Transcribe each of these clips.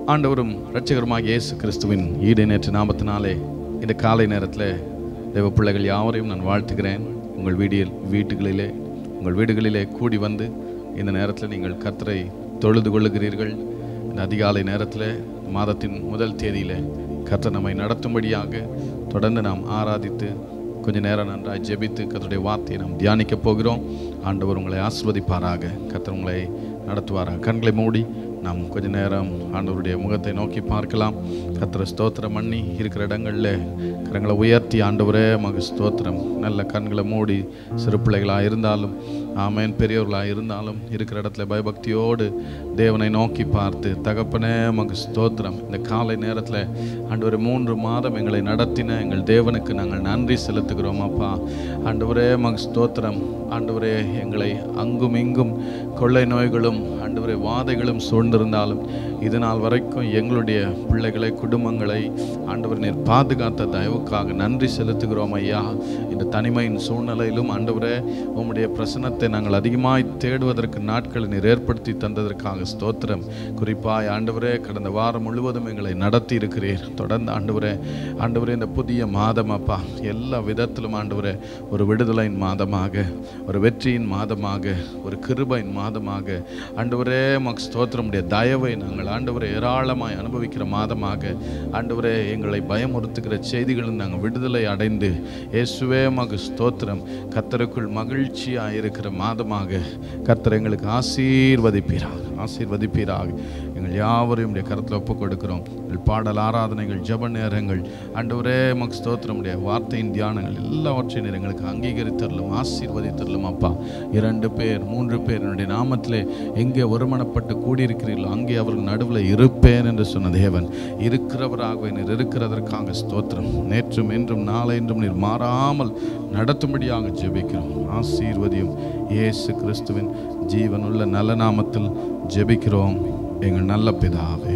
ஆண்டவரும் இரட்சகருமாக இயேசு கிறிஸ்துவின் ஈடு நேற்று நாமத்தினாலே இந்த காலை நேரத்தில் தேவ பிள்ளைகள் யாவரையும் நான் வாழ்த்துகிறேன் உங்கள் வீடியில் வீட்டுகளிலே உங்கள் வீடுகளிலே கூடி வந்து இந்த நேரத்தில் நீங்கள் கர்த்தரை தொழுது கொள்ளுகிறீர்கள் இந்த அதிகாலை நேரத்தில் மாதத்தின் முதல் தேதியிலே கர்த்தர் நம்மை நடத்தும்படியாக தொடர்ந்து நாம் ஆராதித்து கொஞ்ச நேரம் நன்றாய் ஜெபித்து கர்த்தருடைய வார்த்தையை நாம் தியானிக்க போகிறோம் ஆண்டவர் உங்களை ஆசிர்வதிப்பாராக கர்த்தர் உங்களை நடத்துவாராக கண்களை மூடி நாம் கொஞ்ச நேரம் ஆண்டவருடைய முகத்தை நோக்கி பார்க்கலாம் கர்த்தரை ஸ்தோத்திரம் பண்ணி இருக்கிற இடங்களில் கரங்களை உயர்த்தி ஆண்டவரே மக ஸ்தோத்திரம் நல்ல கண்களை மூடி சிறு பிள்ளைகளாக இருந்தாலும் ஆமேன் பெரியவர்களாக இருந்தாலும் இருக்கிற இடத்துல பயபக்தியோடு தேவனை நோக்கி பார்த்து தகப்பனே மக ஸ்தோத்திரம் இந்த காலை நேரத்தில் ஆண்டவரே மூன்று மாதம் எங்களை நடத்தின எங்கள் தேவனுக்கு நாங்கள் நன்றி செலுத்துகிறோம் அப்பா ஆண்டவரே மக ஸ்தோத்திரம் ஆண்டவரே எங்களை அங்கும் இங்கும் கொள்ளை நோய்களும் ஆண்டவரே வாதைகளும் சூழ்ந்திருந்தாலும் இது நாள் வரைக்கும் எங்களுடைய பிள்ளைகளை குடும்பங்களை ஆண்டவர் நீர் பாதுகாத்த தயவுக்காக நன்றி செலுத்துகிறோம் ஐயா இந்த தனிமையின் சூழ்நிலையிலும் ஆண்டவரே உம்முடைய பிரசனத்தை நாங்கள் அதிகமாய் தேடுவதற்கு நாட்களை நீர் ஏற்படுத்தி தந்ததற்காக ஸ்தோத்திரம் குறிப்பாய் ஆண்டவரே கடந்த வாரம் முழுவதும் எங்களை நடத்தி இருக்கிறீர் தொடர்ந்து ஆண்டவரே ஆண்டவரே இந்த புதிய மாதம் அப்பா எல்லா விதத்திலும் ஆண்டவரே ஒரு விடுதலையின் மாதமாக ஒரு வெற்றியின் மாதமாக ஒரு கிருபையின் மாதமாக ஆண்டவரே மக் ஸ்தோத்திரமுடைய தயவை நாங்கள் ஆண்டவரை ஏராளமாய் அனுபவிக்கிற மாதமாக ஆண்டவரே எங்களை பயமுறுத்துகிற செய்திகளும் நாங்கள் விடுதலை அடைந்து இயேசுவே மக ஸ்தோத்திரம் கத்தருக்குள் மகிழ்ச்சியாக இருக்கிற மாதமாக கர்த்தர் எங்களுக்கு ஆசீர்வதிப்பீராக ஆசீர்வதிப்பீராக எங்கள் யாவரையும் உடைய கருத்தில் ஒப்புக் கொடுக்கிறோம் எங்கள் பாடல் ஆராதனைகள் ஜப நேரங்கள் ஆண்டவரே மக் ஸ்தோத்திரமுடைய வார்த்தையின் தியானங்கள் எல்லாவற்றையும் நீர் எங்களுக்கு அங்கீகரித்தரலும் ஆசீர்வதித்தரலும் அப்பா இரண்டு பேர் மூன்று பேர் என்னுடைய நாமத்திலே எங்கே ஒருமனப்பட்டு கூடியிருக்கிறீர்களோ அங்கே அவர்கள் நடுவில் இருப்பேன் என்று சொன்ன தேவன் இருக்கிறவராகவே நீர் இருக்கிறதற்காக ஸ்தோத்திரம் நேற்றும் என்றும் நாளை என்றும் நீர் மாறாமல் நடத்தும்படியாக ஜெபிக்கிறோம் ஆசீர்வதியும் இயேசு கிறிஸ்துவின் ஜீவனுள்ள நல்ல நாமத்தில் ஜெபிக்கிறோம் எங்கள் நல்ல பிதாவே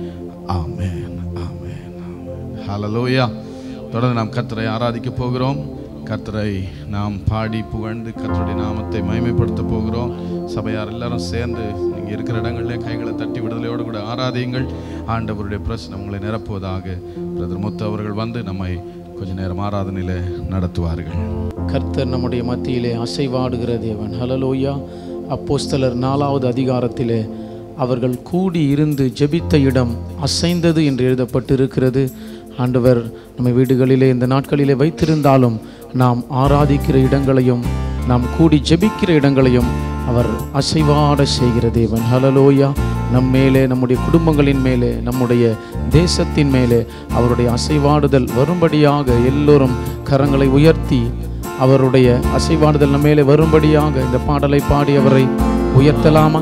ஆமென் ஆமென் ஆமென் ஹalleluya தொடர்ந்து நாம் கர்த்தரை ஆராதிக்க போகிறோம் கர்த்தரை நாம் பாடி புகழ்ந்து கர்த்தருடைய நாமத்தை மகிமைப்படுத்த போகிறோம் சபையார் எல்லாரும் சேர்ந்து நீங்கள் இருக்கிற இடங்களிலே கைகளை தட்டி விடுதலையோடு கூட ஆராதியுங்கள் ஆண்டவருடைய பிரச்சனை உங்களை நிரப்புவதாக பிரதர் முத்து அவர்கள் வந்து நம்மை கொஞ்ச நேரம் ஆராதனையில் நடத்துவார்கள் கர்த்தர் நம்முடைய மத்தியிலே அசைவாடுகிற தேவன் ஹலலோயா அப்போஸ்தலர் நாலாவது அதிகாரத்திலே அவர்கள் கூடி இருந்து ஜெபித்த இடம் அசைந்தது என்று எழுதப்பட்டு இருக்கிறது ஆண்டவர் நம்ம வீடுகளிலே இந்த நாட்களிலே வைத்திருந்தாலும் நாம் ஆராதிக்கிற இடங்களையும் நாம் கூடி ஜெபிக்கிற இடங்களையும் அவர் அசைவாட செய்கிற தேவன் ஹலலோயா நம் மேலே நம்முடைய குடும்பங்களின் மேலே நம்முடைய தேசத்தின் மேலே அவருடைய அசைவாடுதல் வரும்படியாக எல்லோரும் கரங்களை உயர்த்தி அவருடைய அசைவாடுதல் நம்ம மேலே வரும்படியாக இந்த பாடலை பாடி அவரை உயர்த்தலாமா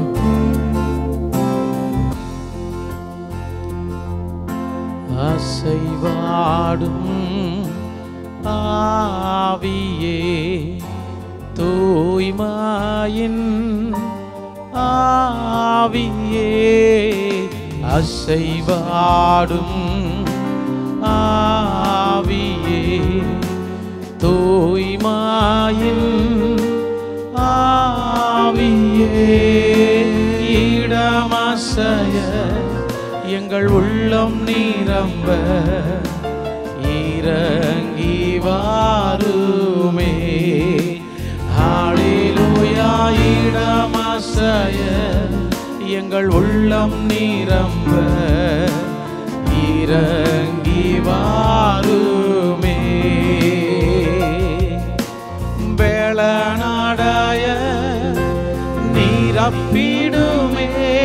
அசைவாடும் ஆவியே தூய்மாயின் ஆவியே அசைவாடும் ஆவியே தூய்மாயின் ஆவியே இடமசய எங்கள் உள்ளம் நீரம்ப இறங்கி வாருமே ஹalleluya இடமசய எங்கள் உள்ளம் நீரம்ப இறங்கி வாருமே வேளநாடைய நீரப்பிடுமே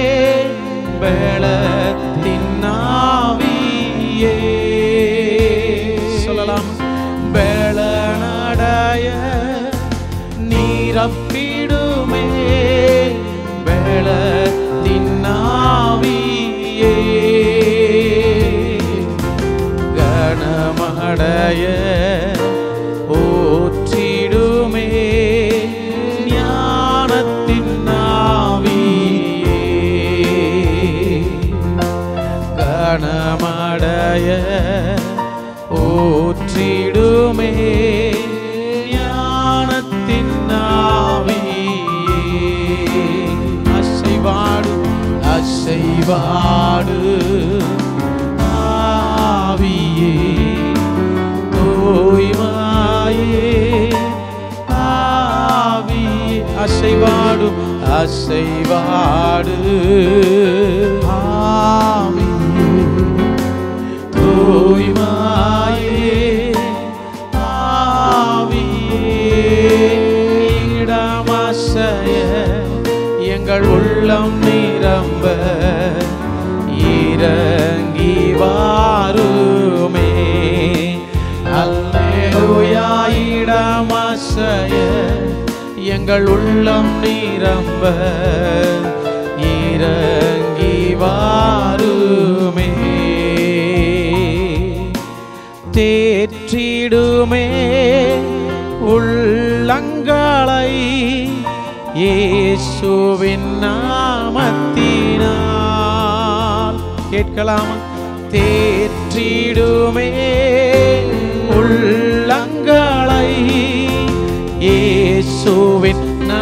வேளத்தின் ஆவியே சொல்லலாம் வேளநாடைய நீரப்பிடுமே வேளத்தின் ஆவியே கணமடைய ஊற்றிடுமே ஞானத்தின் ஆவியே கணமடைய ஊற்றிடுமே ஞானத்தின் ஆவியே அசைவாடும் அசைவாடு ஆவியே தூய்மாயே ஆவியே அசைவாடு அசைவாடு ஆவியே தூய்மாயே ஆவியே இடமசைய எங்கள் உள்ளம் நிரம்ப இறங்கி வாருமே அல்லேலூயா இடமசைய எங்கள் உள்ளம் நிரம்ப இறங்கி வாருமே தேற்றிடுமே உள்ளங்களை இயேசுவின் நாமத்தினால் கேட்கலாமா தேற்றிடுமே உள்ளங்களை இயேசுவின்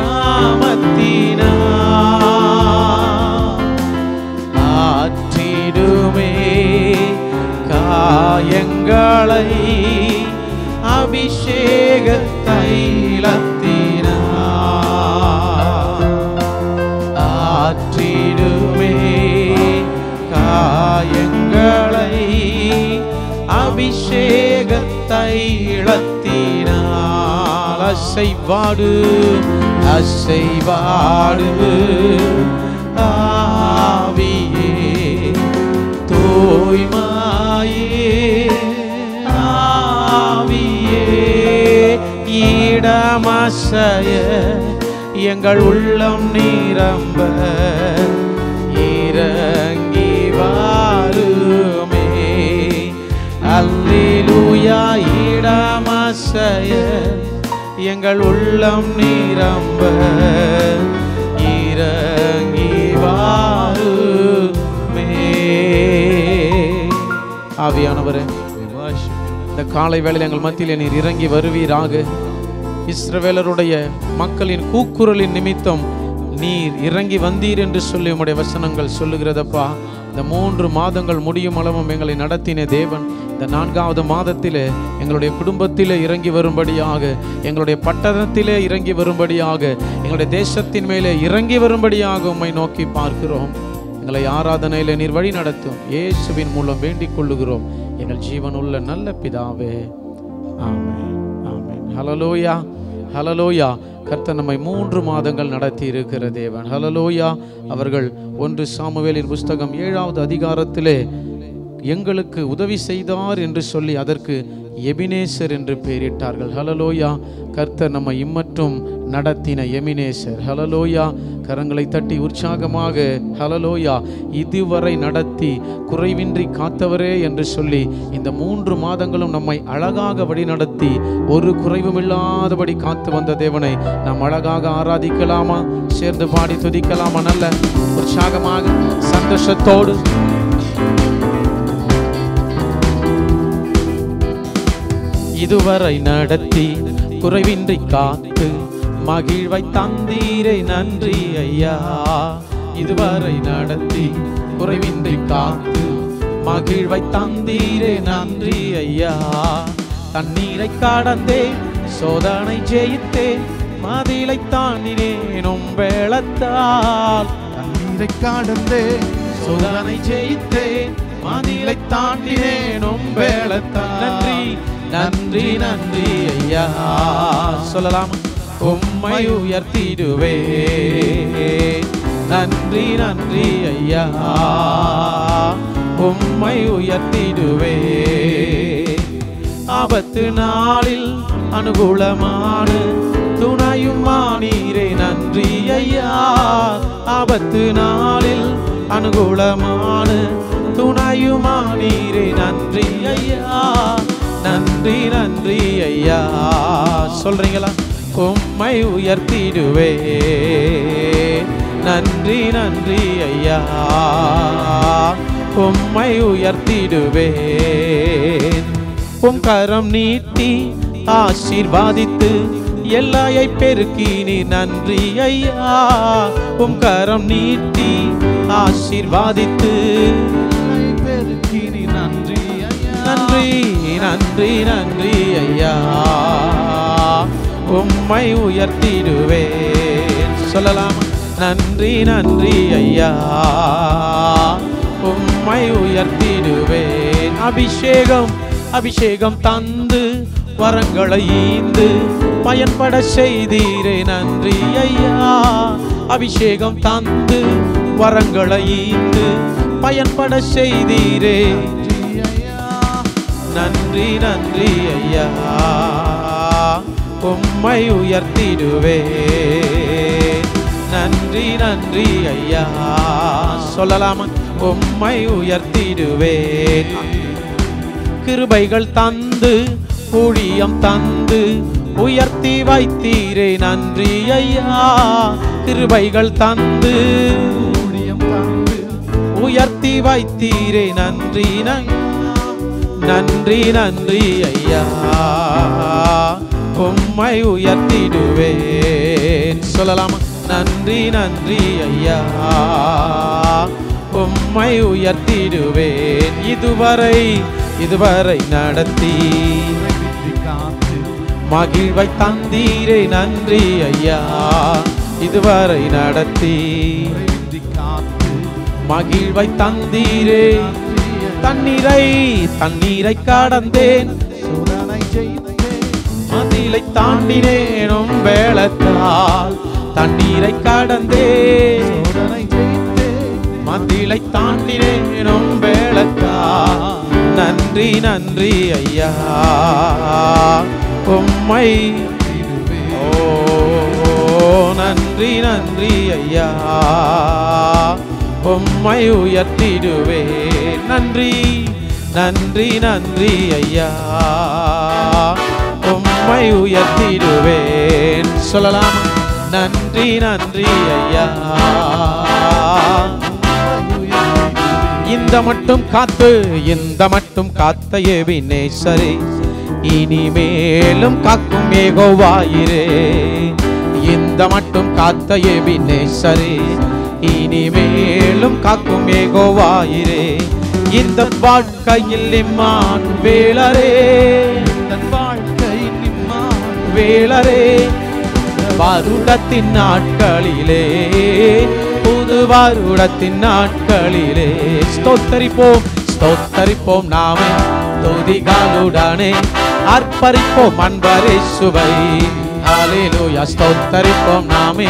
நாமத்தினால் ஆற்றிடுமே காயங்களை அபிஷேக தைலத்தினால் ஆற்றிடுமே காயங்களை அபிஷேக தைலத்தினால் அசைவாடு அசைவாடு ஆவியே தூய்மாயே ஆவியே இடமசைய எங்கள் உள்ளம் நிரம்ப இறங்கி வாருமே அல்லேலூயா இடமசைய எங்கள் உள்ளம் நிரம்ப இறங்கி வாருமே ஆவியானவரே இந்த காலை வேளையில் எங்கள் மத்தியில் நீர் இறங்கி வருவீராக இஸ்ரவேலருடைய மக்களின் கூக்குரலின் நிமித்தம் நீர் இறங்கி வந்தீர் என்று சொல்லி உம்முடைய வசனங்கள் சொல்லுகிறதப்பா இந்த மூன்று மாதங்கள் முடியும் அளவும் எங்களை நடத்தின தேவன் இந்த நான்காவது மாதத்திலே எங்களுடைய குடும்பத்திலே இறங்கி வரும்படியாக எங்களுடைய பட்டணத்திலே இறங்கி வரும்படியாக எங்களுடைய தேசத்தின் மேலே இறங்கி வரும்படியாக உம்மை நோக்கி பார்க்கிறோம் எங்களை ஆராதனையில் நீர் வழி நடத்தும் இயேசுவின் மூலம் வேண்டிக் கொள்ளுகிறோம் எங்கள் ஜீவனுள்ள நல்ல பிதாவே ஆமென் ஆமென் ஹலலோயா ஹலலோயா கர்த்தர் நம்மை மூன்று மாதங்கள் நடத்தி இருக்கிற தேவன் ஹலலோயா அவர்கள் ஒன்று சாமுவேலின் புஸ்தகம் ஏழாவது அதிகாரத்திலே எங்களுக்கு உதவி செய்தார் என்று சொல்லி அதற்கு எபினேசர் என்று பெயரிட்டார்கள் ஹலலோயா கர்த்தர் நம்மை இம்மற்றும் நடத்தின எமினேசர் ஹலலோயா கரங்களை தட்டி உற்சாகமாக ஹலலோயா இதுவரை நடத்தி குறைவின்றி காத்தவரே என்று சொல்லி இந்த மூன்று மாதங்களும் நம்மை அழகாக வழிநடத்தி ஒரு குறைவும் இல்லாதபடி காத்து வந்த தேவனை நாம் அழகாக ஆராதிக்கலாமா சேர்ந்து பாடி துதிக்கலாமா நல்ல உற்சாகமாக சந்தோஷத்தோடு இதுவரை நடத்தி குறைவின்றி காத்து மகிழ்வை தந்தீரை நன்றி ஐயா இதுவரை நடத்தி குறைவின்றி காத்து மகிழ்வை தந்தீரே நன்றி ஐயா தண்ணீரை கடந்தே சோதனை ஜெயித்தேன் மதிலை தாண்டினேனும் வேளத்தால் தண்ணீரை கடந்தே சோதனை ஜெயித்தேன் மதிலை தாண்டினேனும் வேளத்தால் நன்றி நன்றி நன்றி ஐயா சொல்லலாம் உம்மை உயர்த்திடுவே நன்றி நன்றி ஐயா உம்மை உயர்த்திடுவே ஆபத்து நாளில் அனுகூலமான துணையும் மானீரே நன்றி ஐயா ஆபத்து நாளில் அனுகூலமான துணையுமானீரே நன்றி ஐயா நன்றி நன்றி ஐயா சொல்றீங்களா உம்மை உயர்த்திடுவே நன்றி நன்றி ஐயா உம்மை உயர்த்திடுவேன் உம் கரம் நீட்டி ஆசீர்வாதித்து எல்லையை பெருக்கி நீ நன்றி ஐயா உம் கரம் நீட்டி ஆசீர்வாதித்து என்னை பெருக்கி நீ நன்றி ஐயா நன்றி நன்றி நன்றி ஐயா உம்மை உயர்த்திடுவேன் சொல்லலாம் நன்றி நன்றி ஐயா உம்மை உயர்த்திடுவேன் அபிஷேகம் அபிஷேகம் தந்து வரங்களை ஈந்து பயன்பட செய்தீரே நன்றி ஐயா அபிஷேகம் தந்து வரங்களை ஈந்து பயன்பட செய்தீரே நன்றி நன்றி ஐயா உம்மை உயர்த்திடுவே நன்றி நன்றி ஐயா சொல்லலாமா உம்மை உயர்த்திடுவேன் கிருபைகள் தந்து ஊழியம் தந்து உயர்த்தி வைத்தீரே நன்றி ஐயா கிருபைகள் தந்து ஊழியம் தந்து உயர்த்தி வைத்தீரே நன்றி நன்றி நன்றி நன்றி ஐயா உம்மை உயர்த்திடுவேன் சொல்லலாமா நன்றி நன்றி ஐயா உம்மை உயர்த்திடுவேன் இதுவரை இதுவரை நடத்தி விதி காத்து மகிழ்வை தந்தீரே நன்றி ஐயா இதுவரை நடத்தி விதி காத்து மகிழ்வை தந்தீரே தண்ணீரை தண்ணீரை கடந்தேன் சோதனை ஜெயித்தேன் மதிலை தாண்டினேனும் வேளத்தால் தண்ணீரை கடந்தேன் சோதனை ஜெயித்தேன் மதிலை தாண்டினேனும் வேளத்தால் நன்றி நன்றி ஐயா உம்மை ஓ நன்றி நன்றி ஐயா உம்மை உயர்த்திடுவேன் நன்றி நன்றி நன்றி ஐயா உம்மை உயர்த்திடுவேன் சொல்லலாம் நன்றி நன்றி ஐயா இந்த மட்டும் காத்து இந்த மட்டும் காத்த ஏவினேசரே இனிமேலும் காக்கும் ஏகோவாயிரே இந்த மட்டும் காத்த ஏவினேசரே இனிமேலும் காக்கும் ஏகோவாயிரே இந்த வாழ்க்கையில் இம்மான் வேளரே தன் வாழ்க்கை நிம்மான் வேளரே வருடத்தின் நாட்களிலே புது வருடத்தின் நாட்களிலே ஸ்தோத்தரிப்போம் ஸ்தோத்தரிப்போம் நாமே துதிகளுடனே அர்ப்பரிப்போம் அன்பரே சுவை ஹalleluya ஸ்தோத்தரிப்போம் நாமே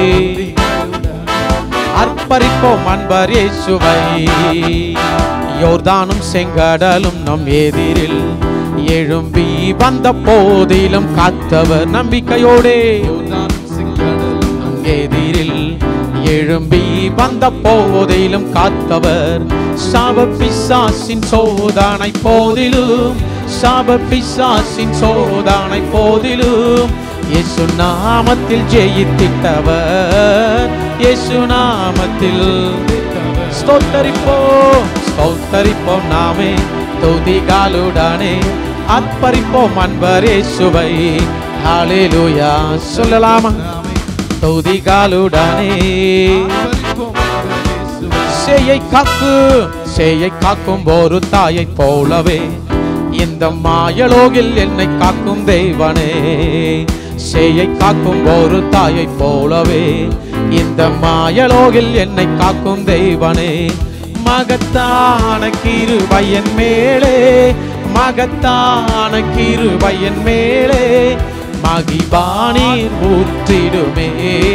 அர்ப்பரிப்போம் அன்பர் இயேசுவை யோர்தானும் செங்கடலும் நம் எதிரில் எழும்பி வந்த போதிலும் காத்தவர் நம்பிக்கையோடே யோர்தானும் செங்கடலும் நம் எதிரில் எழும்பி வந்த போதிலும் காத்தவர் சாப பிசாசின் சோதனை போதிலும் சாப பிசாசின் சோதனை போதிலும் இயேசு நாமத்தில் ஜெயித்திட்டவர் இயேசு நாமத்தில் ஸ்தோத்தரிப்போம் ஸ்தோத்தரிப்போம் நாமே துதிகாலுடனே அர்ப்பரிப்போம் அன்பரே சுவை ஹalleluya சொல்லலாமா துதிகாலுடனே ஆர்ப்பரிப்போம் அன்பரே இயேசுவே. சேயை காக்கு சேயை காக்கும் ஒரு தாயை போலவே இந்த மாயலோகில் என்னை காக்கும் தெய்வனே சேயை காக்கும் ஒரு தாயை போலவே இந்த மாயலோகில் என்னை காக்கும் தெய்வனே மகத்தான கிருபையன் மேலே மகத்தான கிருபையன் மேலே மகிபானீர் ஊற்றிடுமே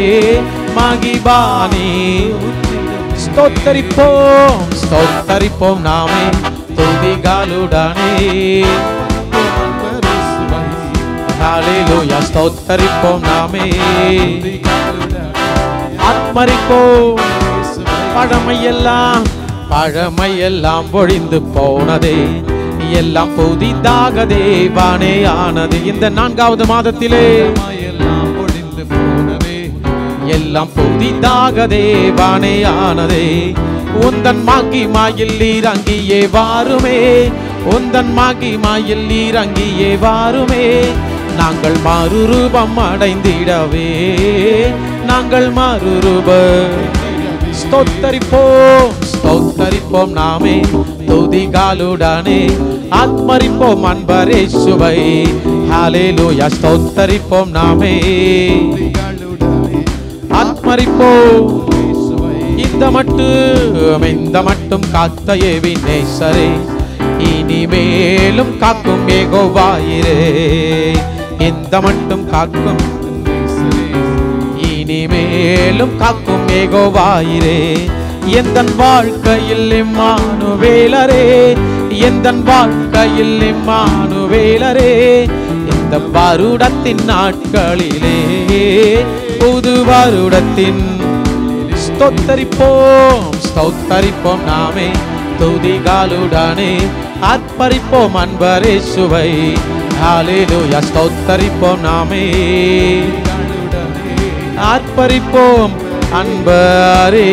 மகிபானீர் ஸ்தோத்தரிப்போம் ஸ்தோத்தரிப்போம் நாமே துதிகளுடனே அன்பரே இயேசுவே. ஹalleluya ஸ்தோத்தரிப்போம் நாமே துதிகளுடன் ஆத்மரிப்போம் இயேசுவே. பழமையெல்லாம் பழமையெல்லாம் ஒழிந்து போனதே எல்லாம் புதிதாக தேவானே ஆனது இந்த நான்காவது மாதத்திலே எல்லாம் ஒழிந்து போனவே எல்லாம் புதிதாக தேவானே ஆனதே உந்தன் மகிமாயில் இறங்கியே வாருமே உந்தன் மகிமாயில் இறங்கியே வாருமே நாங்கள் மறுரூபம் அடைந்திடவே நாங்கள் மறுரூப ஸ்தோத்தரிப்போம் ஸ்தோத்தரிப்போம் நாமே துதிகாலுடனே ஆத்மரிப்போம் அன்பரே சுவை ஹalleluya ஸ்தோத்தரிப்போம் நாமே ஆத்மரிப்போம் இந்த மட்டும் இந்த மட்டும் காத்த ஏவின் நேசரே இனிமேலும் காக்கும் ஏகோவாயிரே இந்த மட்டும் காக்கும் இனிமேலும் காக்கும் ஏகோவாயிரே எந்தன் வாழ்க்கையில் இம்மானுவேலரே எந்தன் வாழ்க்கையில் இம்மானுவேலரே இந்த வருடத்தின் நாட்களிலே புது வருடத்தின் ஸ்தோத்தரிப்போம் ஸ்தோத்தரிப்போம் நாமே துதிகாலுடனே ஆத்மரிப்போம் அன்பரே சுவை ஹalleluya ஸ்தோத்தரிப்போம் நாமே ஆர்ப்பரிப்போம் அன்பரே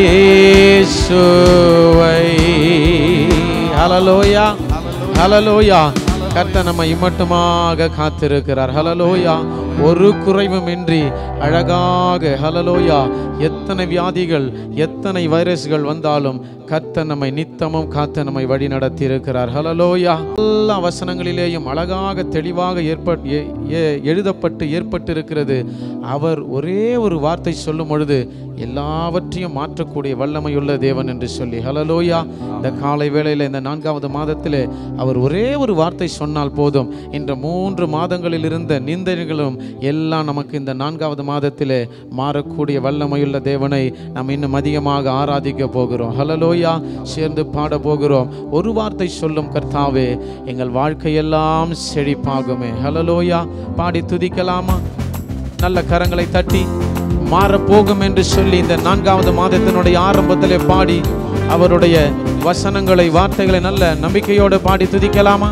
சுவை ஹalleluya ஹalleluya கர்த்தர் நம்மை இம்மட்டுமாக காத்திருக்கிறார் ஹலலோயா ஒரு குறைவும் இன்றி அழகாக ஹலலோயா எத்தனை வியாதிகள் எத்தனை வைரஸ்கள் வந்தாலும் கர்த்தர் நம்மை நித்தமும் காத்து நம்மை வழி நடத்தி இருக்கிறார் ஹலலோயா எல்லா வசனங்களிலேயும் அழகாக தெளிவாக ஏற்பட் எ- எ- எழுதப்பட்டு ஏற்பட்டிருக்கிறது அவர் ஒரே ஒரு வார்த்தை சொல்லும் பொழுது எல்லாவற்றையும் மாற்றக்கூடிய வல்லமையுள்ள தேவன் என்று சொல்லி ஹலலோயா இந்த காலை வேளையில் இந்த நான்காவது மாதத்திலே அவர் ஒரே ஒரு வார்த்தை சொன்னால் போதும் இந்த மூன்று மாதங்களில் இருந்த நிந்தனைகளும் எல்லாம் நமக்கு இந்த நான்காவது மாதத்திலே மாறக்கூடிய வல்லமையுள்ள தேவனை நாம் இன்னும் அதிகமாக ஆராதிக்க போகிறோம் ஹலலோயா சேர்ந்து பாட போகிறோம் ஒரு வார்த்தை சொல்லும் கர்த்தாவே எங்கள் வாழ்க்கையெல்லாம் செழிப்பாகுமே ஹலலோயா பாடி துதிக்கலாமா நல்ல கரங்களை தட்டி மாறப்போகும் என்று சொல்லி இந்த நான்காவது மாதத்தினுடைய ஆரம்பத்திலே பாடி அவருடைய வசனங்களை வார்த்தைகளை நல்ல நம்பிக்கையோடு பாடி துதிக்கலாமா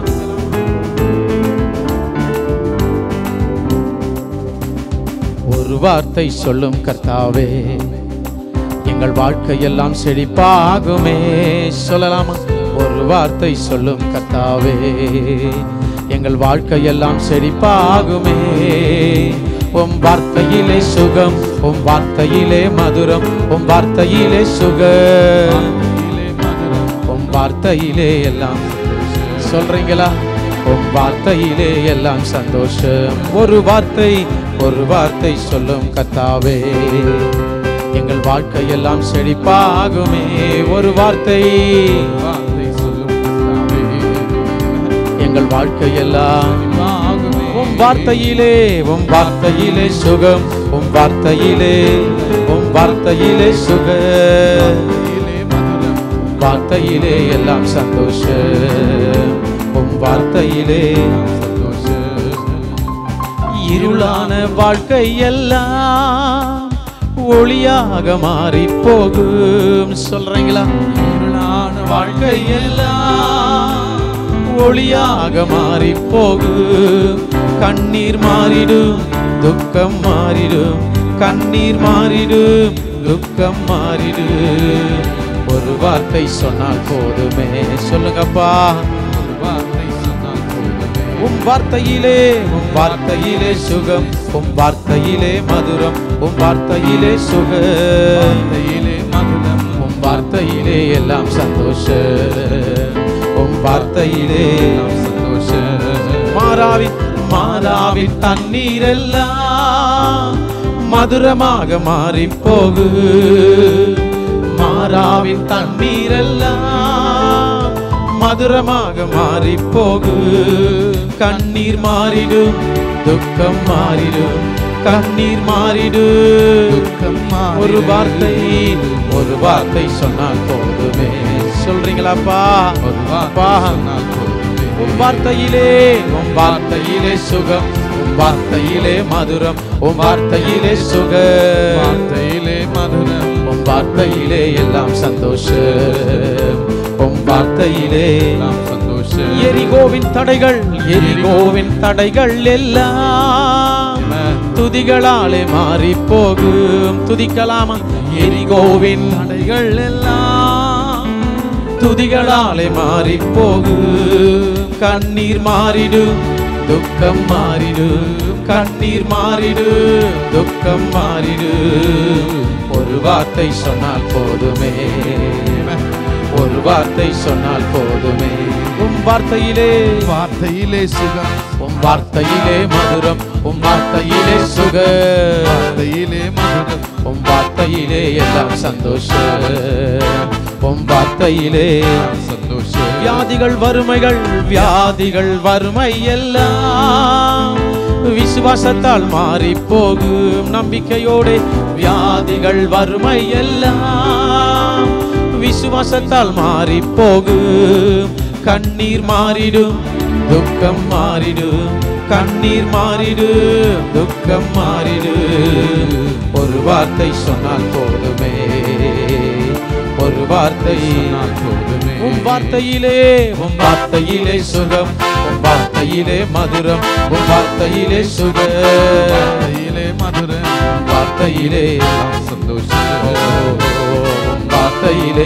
ஒரு வார்த்தை சொல்லும் கர்த்தாவே எங்கள் வாழ்க்கையெல்லாம் செழிப்பாகுமே சொல்லலாமா ஒரு வார்த்தை சொல்லும் கர்த்தாவே எங்கள் வாழ்க்கையெல்லாம் செழிப்பாகுமே உம் வார்த்தையிலே சுகம் உம் வார்த்தையிலே மதுரம் உம் வார்த்தையிலே சுகம் உம் வார்த்தையிலே எல்லாம் சொல்றீங்களா உம் வார்த்தையிலே எல்லாம் சந்தோஷம் ஒரு வார்த்தை ஒரு வார்த்தை சொல்லும் கத்தாவே எங்கள் வாழ்க்கையெல்லாம் செழிப்பாகுமே ஒரு வார்த்தை எங்கள் வாழ்க்கையெல்லாம் உம் வார்த்தையிலே உம் வார்த்தையிலே சுகம் உம் வார்த்தையிலே உம் வார்த்தையிலே சுகம் வார்த்தையிலே எல்லாம் சந்தோஷம் உம் வார்த்தையிலே இருளான வாழ்க்கை எல்லாம் ஒளியாக மாறி போகும் சொல்றீங்களா இருளான வாழ்க்கை எல்லாம் ஒளியாக மாறி போகும் கண்ணீர் மாறிடும் துக்கம் மாறிடும் கண்ணீர் மாறிடும் துக்கம் மாறிடும் ஒரு வார்த்தை சொன்னால் போதுமே சொல்லுங்கப்பா உம் வார்த்தையிலே உம் வார்த்தையிலே சுகம் உம் வார்த்தையிலே மதுரம் உம் வார்த்தையிலே சுகம் உம் வார்த்தையிலே எல்லாம் சந்தோஷம் உம் வார்த்தையிலே மாறாவின் மாறாவின் தண்ணீர் எல்லாம் மதுரமாக மாறி போகு மாறாவின் தண்ணீர் எல்லாம் மதுரமாக மாறி போகு கண்ணீர் மாறிடும் துக்கம் மாறிடும் கண்ணீர் மாறிடும் ஒரு வார்த்தை ஒரு வார்த்தை சொன்னால் போதுமே சொல்றீங்களாப்பா அப்பா உம் வார்த்தையிலே உம் வார்த்தையிலே சுகம் உம் வார்த்தையிலே மதுரம் உம் வார்த்தையிலே சுகம் உம் வார்த்தையிலே எல்லாம் சந்தோஷம் உம் வார்த்தையிலே எரிகோவின் தடைகள் எரிகோவின் தடைகள் எல்லாம் துதிகளாலே மாறி போகும் துதிக்கலாமா எரிகோவின் தடைகள் எல்லாம் துதிகளாலே மாறி போகு கண்ணீர் மாறிடும் துக்கம் மாறிடு கண்ணீர் மாறிடு துக்கம் மாறிடு ஒரு வார்த்தை சொன்னால் போதுமே ஒரு வார்த்தை சொன்னால் போதுமே உம் வார்த்தையிலே வார்த்தையிலே சுகம் உம் வார்த்தையிலே மதுரம் உம் வார்த்தையிலே சுக வார்த்தையிலே மதுரம் உம் வார்த்தையிலே எல்லாம் சந்தோஷம் உம் வார்த்தையிலே சந்தோஷம் வியாதிகள் வறுமைகள் வியாதிகள் வறுமை எல்லாம் விசுவாசத்தால் மாறி போகும் நம்பிக்கையோடு வியாதிகள் வறுமை எல்லாம் விசுவாசத்தால் மாறி போகும் கண்ணீர் மாறிடும் துக்கம் மாறிடும் கண்ணீர் மாறிடும் துக்கம் மாறிடும் ஒரு வார்த்தை சொன்னால் போதுமே ஒரு வார்த்தை சொன்னால் போதுமே. உம் வார்த்தையிலே உம் வார்த்தையிலே சுகம் உம் வார்த்தையிலே மதுரம் உம் வார்த்தையிலே சுகம் வார்த்தையிலே மதுரம் உம் வார்த்தையிலே சந்தோஷம் உம் வார்த்தையிலே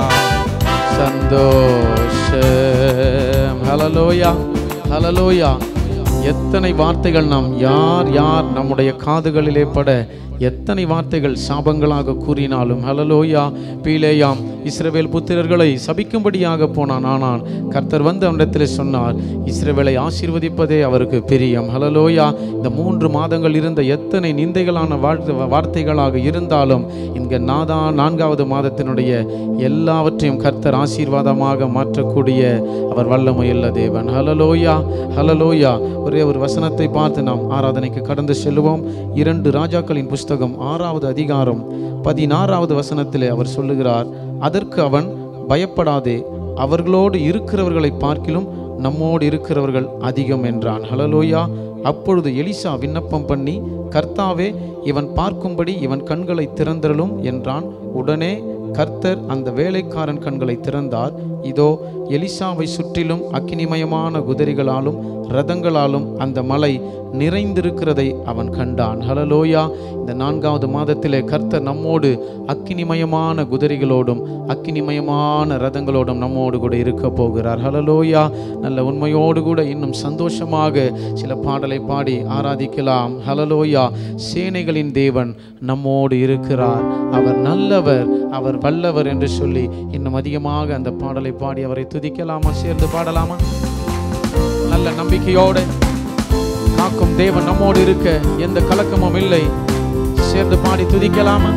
சந்தோஷம் ஹலலோயா ஹலலோயா எத்தனை வார்த்தைகள் நாம் யார் யார் நம்முடைய காதுகளிலே பட எத்தனை வார்த்தைகள் சாபங்களாக கூறினாலும் ஹலலோயா பீலேயாம் இஸ்ரவேல் புத்திரர்களை சபிக்கும்படியாக போனான் ஆனால் கர்த்தர் வந்து அவனிடத்தில் சொன்னார் இஸ்ரவேலை ஆசீர்வதிப்பதே அவருக்கு பிரியம் ஹலலோயா இந்த மூன்று மாதங்கள் இருந்த எத்தனை நிந்தைகளான வாழ்த்து வார்த்தைகளாக இருந்தாலும் இங்கே நாதா நான்காவது மாதத்தினுடைய எல்லாவற்றையும் கர்த்தர் ஆசீர்வாதமாக மாற்றக்கூடிய அவர் வல்லமையுள்ள தேவன் ஹலலோயா ஹலலோயா ஒரே ஒரு வசனத்தை பார்த்து நாம் ஆராதனைக்கு கடந்து செல்லுவோம் இரண்டு ராஜாக்களின் புஸ்தகம் ஆறாவது அதிகாரம் பதினாறாவது வசனத்திலே அவர் சொல்லுகிறார் அதற்கு அவன் பயப்படாதே அவர்களோடு இருக்கிறவர்களை பார்க்கிலும் நம்மோடு இருக்கிறவர்கள் அதிகம் என்றான் ஹலலோயா அப்பொழுது எலிசா விண்ணப்பம் பண்ணி கர்த்தாவே இவன் பார்க்கும்படி இவன் கண்களை திறந்தருளும் என்றான் உடனே கர்த்தர் அந்த வேலைக்காரன் கண்களை திறந்தார் இதோ எலிசாவை சுற்றிலும் அக்கினிமயமான குதிரைகளாலும் ரதங்களாலும் அந்த மலை நிறைந்திருக்கிறதை அவன் கண்டான் ஹலலோயா இந்த நான்காவது மாதத்திலே கர்த்தர் நம்மோடு அக்கினிமயமான குதிரைகளோடும் அக்கினிமயமான ரதங்களோடும் நம்மோடு கூட இருக்க போகிறார் ஹலலோயா நல்ல உண்மையோடு கூட இன்னும் சந்தோஷமாக சில பாடலை பாடி ஆராதிக்கலாம் ஹலலோயா சேனைகளின் தேவன் நம்மோடு இருக்கிறார் அவர் நல்லவர் அவர் வல்லவர் என்று சொல்லி இன்னும் அதிகமாக அந்த பாடலை பாடி அவரை துதிக்கலாமா சேர்ந்து பாடலாமா நல்ல நம்பிக்கையோடு காக்கும் தேவன் நம்மோடு இருக்க எந்த கலக்கமும் இல்லை சேர்ந்து பாடி துதிக்கலாமா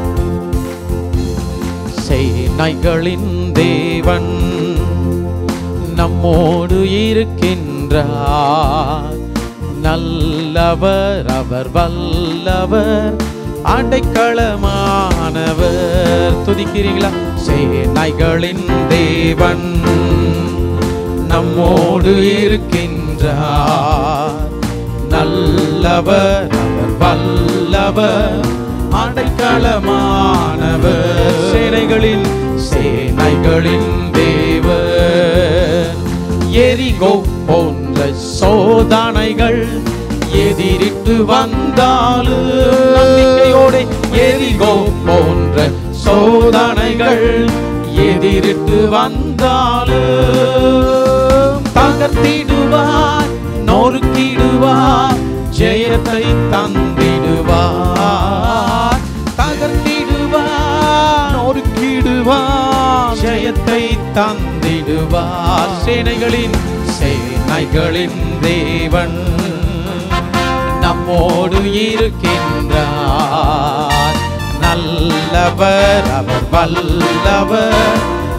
சேனைகளின் தேவன் நம்மோடு இருக்கின்றார் நல்லவர் அவர் வல்லவர் அடைக்கலமானவர் துதிக்கிறீங்களா சேனைகளின் தேவன் நம்மோடு இருக்கின்றார் நல்லவர் அவர் வல்லவர் அடைக்கலமானவர் சேனைகளின் சேனைகளின் தேவர் எரிகோ போன்ற சோதனைகள் எதிரிட்டு வந்தாலும் நம்பிக்கையோடு எரிகோ போன்ற சோதனைகள் எதிரிட்டு வந்தாலும் தகர்த்திடுவார் நொறுக்கிடுவார் ஜெயத்தை தந்திடுவார் தகர்த்திடுவார் நொறுக்கிடுவார் ஜெயத்தை தந்திடுவார் சேனைகளின் சேனைகளின் தேவன் நம்மோடு இருக்கின்றார் நல்லவர் அவர் வல்லவர்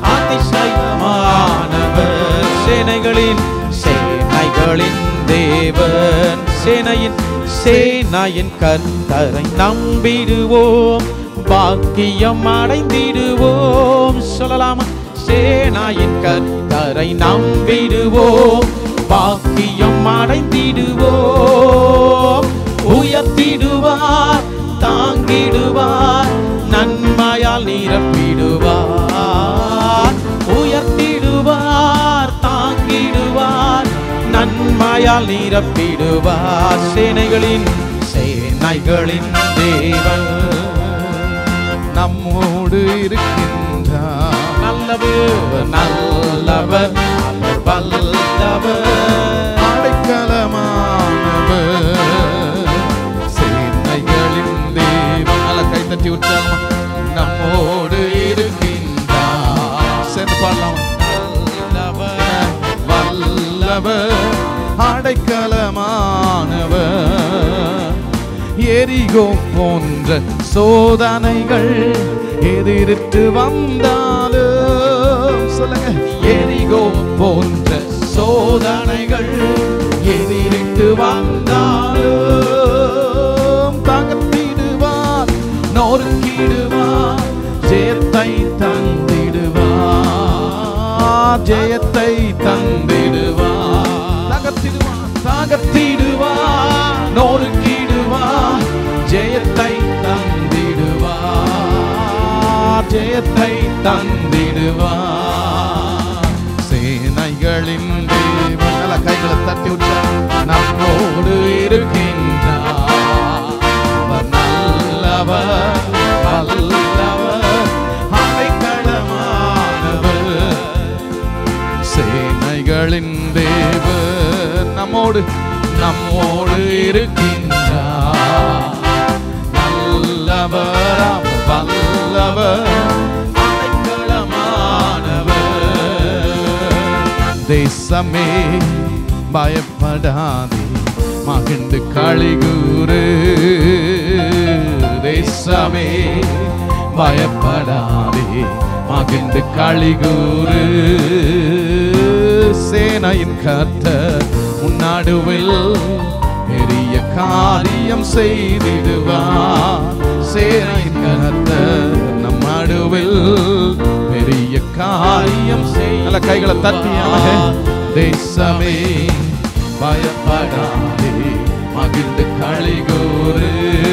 அதிசயமானவர் சேனைகளின் சேனைகளின் தேவன் சேனையின் சேனையின் கர்த்தரை நம்பிடுவோம் பாக்கியம் அடைந்திடுவோம் சொல்லலாமா சேனாயின் கர்த்தரை நம்பிடுவோம் பாக்கியம் அடைந்திடுவோம் உயர்த்திடுவார் தாங்கிடுவார் நன்மையால் நிரப்பிடுவார் உயர்த்திடுவார் தாங்கிடுவார் நன்மையால் நிரப்பிடுவார் சேனைகளின் சேனைகளின் தேவன் நம்மோடு இருக்கின்றார் நல்லவர் நல்லவர் அவர் வல்லவர் அடைக்கலமானவர் நல்லவர் அடைக்கலமானவர் எரிகோ போன்ற சோதனைகள் எதிரிட்டு வந்தாலும் சொல்லுங்க எரிகோ போன்ற சோதனைகள் எதிரிட்டு வந்தாலும் தகர்த்திடுவார் நொறுக்கிடுவார் ஜெயத்தை தந்திடுவார் ஜெயத்தை தந்திடுவார் தகர்த்திடுவார் தகர்த்திடுவார் நொறுக்கிடுவார் ஜெயத்தை தந்திடுவார் ஜெயத்தை தந்திடுவார் சேனைகளின் தேவன் நல்ல கைகளை தட்டி விட்ட நம்மோடு இருக்கின்றார் அவர் நல்லவர் வல்லவர் அடைக்கலமானவர் சேனைகளின் தேவன் நம்மோடு நம்மோடு இருக்கின்றார் நல்லவர் அவர் வல்லவர் அடைக்கலமானவர் தேசமே பயப்படாதே மகிழ்ந்து களிகூறு தேசமே பயப்படாதே மகிழ்ந்து களிகூறு சேனையின் கர்த்தர் உன்னடுவில் பெரிய காரியம் செய்திடுவார் சேனையின் கர்த்தர் நம் நடுவில் பெரிய காரியம் செய் நல்ல கைகளை தட்டியாக தேசமே பயப்படாதே மகிழ்ந்து களிகூறு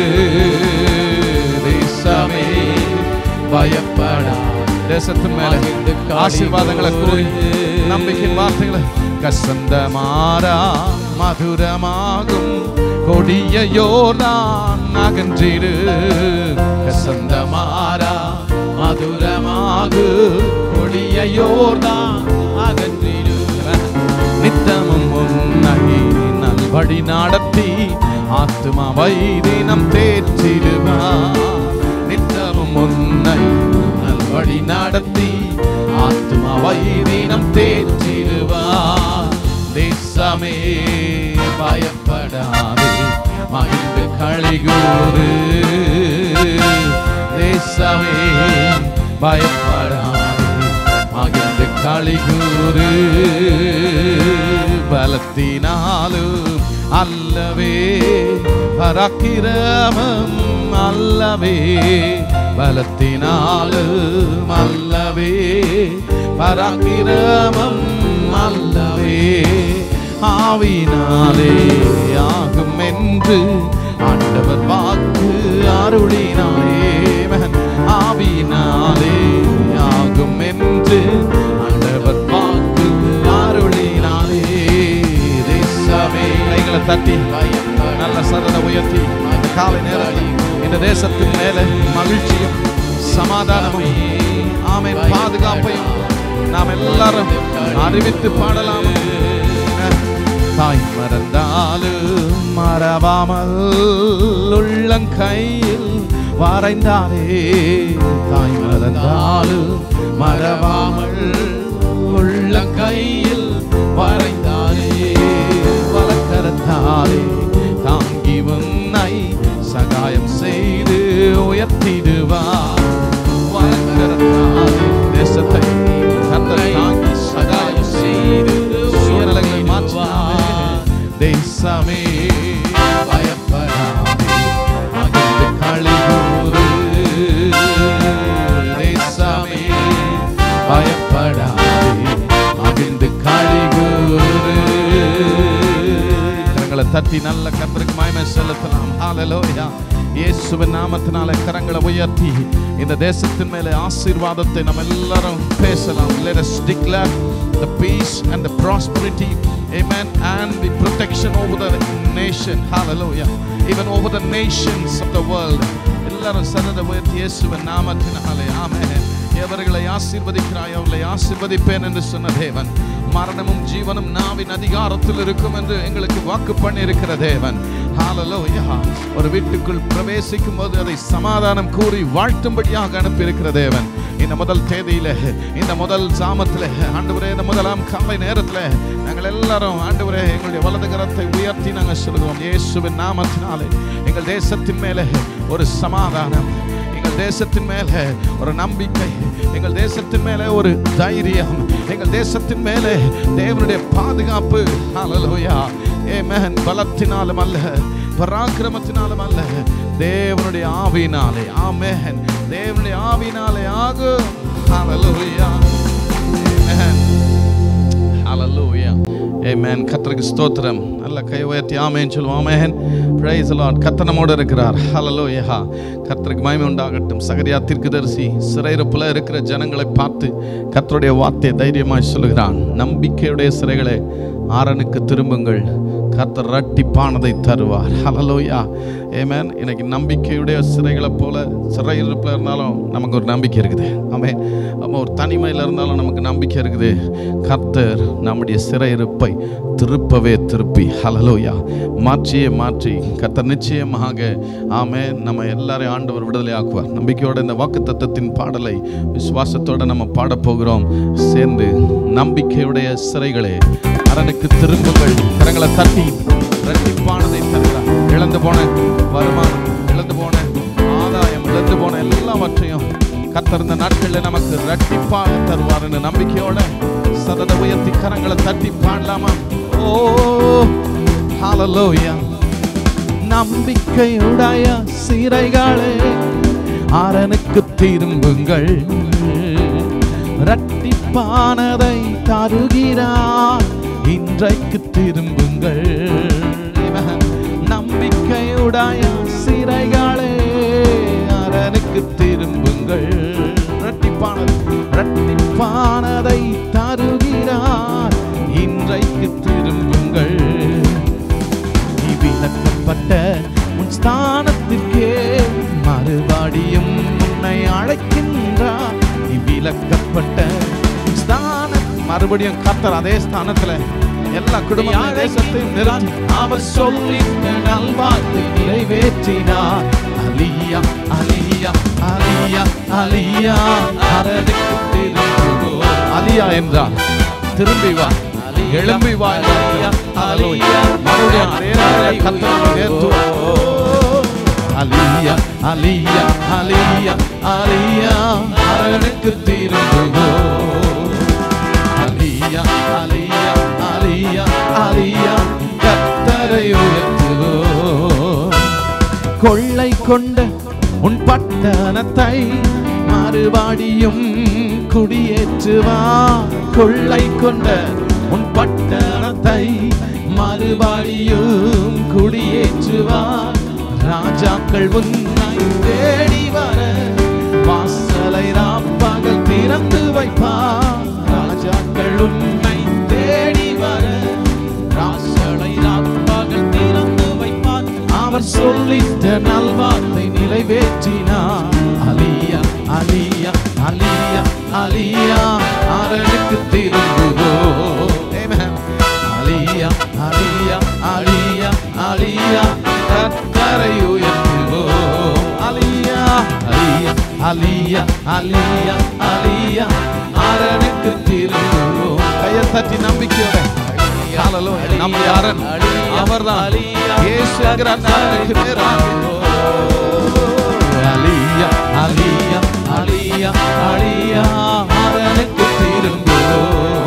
தேசமே பயப்படா தேசத்தின் மேல ஆசீர்வாதங்களை கூறி நம்பிக்கையின் வார்த்தைகளை கசந்த மாறா மதுரமாகும் கொடிய யோர்தான் அகன்றிடு கசந்த மாறா மதுரமாகு கொடிய யோர்தான் அகன்றிடு நித்தமும் உன்னை நல்வழி நடத்தி ஆத்மாவை தினம் தேற்றிடுவார் நித்தமும் உன்னை நல்வழி நடத்தி ஆத்மாவை தினம் தேற்றிடுவார் தேசமே பயப்படாதே மகிழ்ந்து களிகூறு தேசமே பயப்படாதே மகிழ்ந்து களிகூறு பலத்தினாலும் அல்லவே பராக்கிரமம் அல்லவே பலத்தினாலும் அல்லவே பராக்கிரமம் அல்லவே ஆவினாலே ஆகும் என்று ஆண்டவர் வாக்கு அருளினாலே மகன் ஆவினாலே ஆகும் என்று ஆண்டவர் வாக்கு அருளினாலே தேசமே கைகளை தட்டி நல்ல சரண உயர்த்தி இந்த காலை நேரத்தில் இந்த தேசத்தின் மேல மகிழ்ச்சியும் சமாதானமும் ஆமென் பாதுகாப்பையும் நாம் எல்லாரும் அறிவித்து பாடலாம் தாய் மறந்தாலும் மறவாமல் உள்ளங்கையில் வரைந்தாரே தாய் மறந்தாலும் மறவாமல் உள்ளங்கையில் வரைந்தாரே வழக்கரத்தாலே தாங்கி உன்னை சகாயம் செய்து உயர்த்திடுவார் வழக்கரத்தாலே தேசத்தை கர்த்தர் தாங்கி சகாயம் செய்து சூழல்களை மாற்றுவார் தேசமே பயப்படாதே மகிழ்ந்து களிகூறு தேசமே பயப்படாதே மகிழ்ந்து களிகூறு கரங்களை தட்டி நல்ல கர்த்தருக்கு மகிமை செலுத்தலாம் ஹalleluya இயேசுவின் நாமத்தினால கரங்களை உயர்த்தி இந்த தேசத்தின் மேலே ஆசீர்வாதத்தை நம்ம எல்லாரும் பேசலாம் let us declare the peace and the prosperity amen and the protection over the nation hallelujah even over the nations of the world எல்லாரும் சன்னத உயர்த்தி இயேசுவின் நாமத்தினாலே ஆமென் எவர்களை ஆசீர்வதிக்கிறாய் அவர்களை ஆசீர்வதிப்பேன் என்று சொன்ன தேவன் மரணமும் ஜீவனும் நாவின் அதிகாரத்தில் இருக்கும் என்று எங்களுக்கு வாக்கு பண்ணி இருக்கிற தேவன் ஹalleluya ஒரு வீட்டுக்குள் பிரவேசிக்கும் போது அதை சமாதானம் கூறி வாழ்த்தும்படியாக அனுப்பி இருக்கிற தேவன் இந்த இந்த முதல் தேதியில இந்த முதல் சாமத்தில் ஆண்டவரே இந்த முதலாம் காலை நேரத்தில் நாங்கள் எல்லாரும் ஆண்டவரே எங்களுடைய வலது கரத்தை உயர்த்தி நாங்கள் சொல்கிறோம் இயேசுவின் நாமத்தினாலே எங்கள் தேசத்தின் மேலே ஒரு சமாதானம் எங்கள் தேசத்தின் மேலே ஒரு நம்பிக்கை எங்கள் தேசத்தின் மேலே ஒரு தைரியம் எங்கள் தேசத்தின் மேலே தேவனுடைய பாதுகாப்பு ஹalleluya ஆமென் பலத்தினாலும் அல்ல பராக்கிரமத்தினாலும் அல்ல தேவனுடைய ஆவியினாலே ஆமென் தேவனுடைய ஆவியினாலே ஆகும் ஹalleluya ஆமென் ஹalleluya ஆமென் கர்த்தருக்கு ஸ்தோத்திரம் நல்ல கை உயர்த்தி ஆமென் சொல்லுவோம் ஆமென் praise the lord கர்த்தர் நம்மோடு இருக்கிறார் ஹalleluya கர்த்தருக்கு மகிமை உண்டாகட்டும் சகரியா தீர்க்கதரிசி சிறையிருப்புல இருக்கிற ஜனங்களை பார்த்து கர்த்தருடைய வார்த்தையை தைரியமாய் சொல்லுகிறான் நம்பிக்கையுடைய சிறைகளே ஆரனுக்கு திரும்புங்கள் கர்த்தர் ரட்டிப்பானதை தருவார் ஹalleluya ஆமென் இன்னைக்கு நம்பிக்கையுடைய சிறைகளை போல சிறையிருப்பில் இருந்தாலும் நமக்கு ஒரு நம்பிக்கை இருக்குது ஆமென் நம்ம ஒரு தனிமையில் இருந்தாலும் நமக்கு நம்பிக்கை இருக்குது கர்த்தர் நம்முடைய சிறையிருப்பை திருப்பவே திருப்பி ஹalleluya மாற்றியே மாற்றி கர்த்தர் நிச்சயமாக ஆமென் நம்ம எல்லாரையும் ஆண்டவர் விடுதலை ஆக்குவார் நம்பிக்கையோட இந்த வாக்குத்தத்தத்தின் பாடலை விசுவாசத்தோட நம்ம பாடப் போகிறோம் சேர்ந்து நம்பிக்கையுடைய சிறைகளே அரணுக்கு திரும்புங்கள் கரங்களை தட்டி இரட்டிப்பானதை தருகிறார் இழந்து போன வருமானம் இழந்து போன ஆதாயம் இழந்து போன எல்லாவற்றையும் கர்த்தர் இந்த நாட்களில் நமக்கு இரட்டிப்பாக தருவார் என்ற நம்பிக்கையோட சதத உயர்த்தி கரங்களை தட்டி பாடலாமா ஓ ஹalleluya நம்பிக்கையுடைய சிறைகளே அரனுக்கு திரும்புங்கள் இரட்டிப்பானதை தருகிறார் இன்றைக்கு திரும்புங்கள் Amen. நம்பிக்கையுடைய சிறைகளே அரனுக்கு திரும்புங்கள் இரட்டிப்பானது இரட்டிப்பானதை தருகிறார் இன்றைக்கு திரும்புங்கள் நீ விலக்கப்பட்ட உன் ஸ்தானத்திற்கே மறுபடியும் உன்னை அழைக்கின்றார் நீ விலக்கப்பட்ட உன் ஸ்தான மறுபடியும் கத்தர் அதே ஸ்தானத்துல எல்லா குடும்ப தேசத்தையும் நிறுத்தி அவர் சொல்லிட்ட நல்வாழ்த்தை நிறைவேற்றினார் அலியா அலியா அலியா அலியா அரணுக்கு திரும்புவோம் அலியா என்றார் திரும்பி வா எழும்பி வா என்றார். ஹalleluya. மறுபடியும் அதே நாளிலே கர்த்தர் நம்மை உயர்த்துவார். அலியா அலியா அலியா அலியா அரணுக்கு திரும்புவோம் அலியா அலியா அலியா அலியா கத்தரை உயர்த்துவோம் கொள்ளை கொண்ட உன் பட்டணத்தை மறுபடியும் குடியேற்றுவா கொள்ளை கொண்ட உன் பட்டணத்தை மறுபடியும் குடியேற்றுவா ராஜாக்கள் உன்னை தேடி வர வாசலை ராப்பகல் திறந்து வைப்பா ராஜாக்கள் உன்னை தேடி வர ராசலை ராப்பகல் திறந்து வைப்பார் அவர் சொல்லிட்ட நல்வார்த்தை நிறைவேற்றினார் அலியா அலியா அலியா அலியா அரணுக்கு திரும்புவோ அலியா அலியா அலியா அலியா கத்தரை உயர்த்துவோ அலியா அலியா அலியா அலியா அலியா அரணுக்கு திரும்புவோ கையை தட்டி நம்பிக்கையோட ஹalleluya நம்முடைய அரண் அவர்தான் இயேசு என்கிற அரணனுக்கு நேராக அலியா அலியா அலியா அலியா அரணுக்கு திரும்புவோ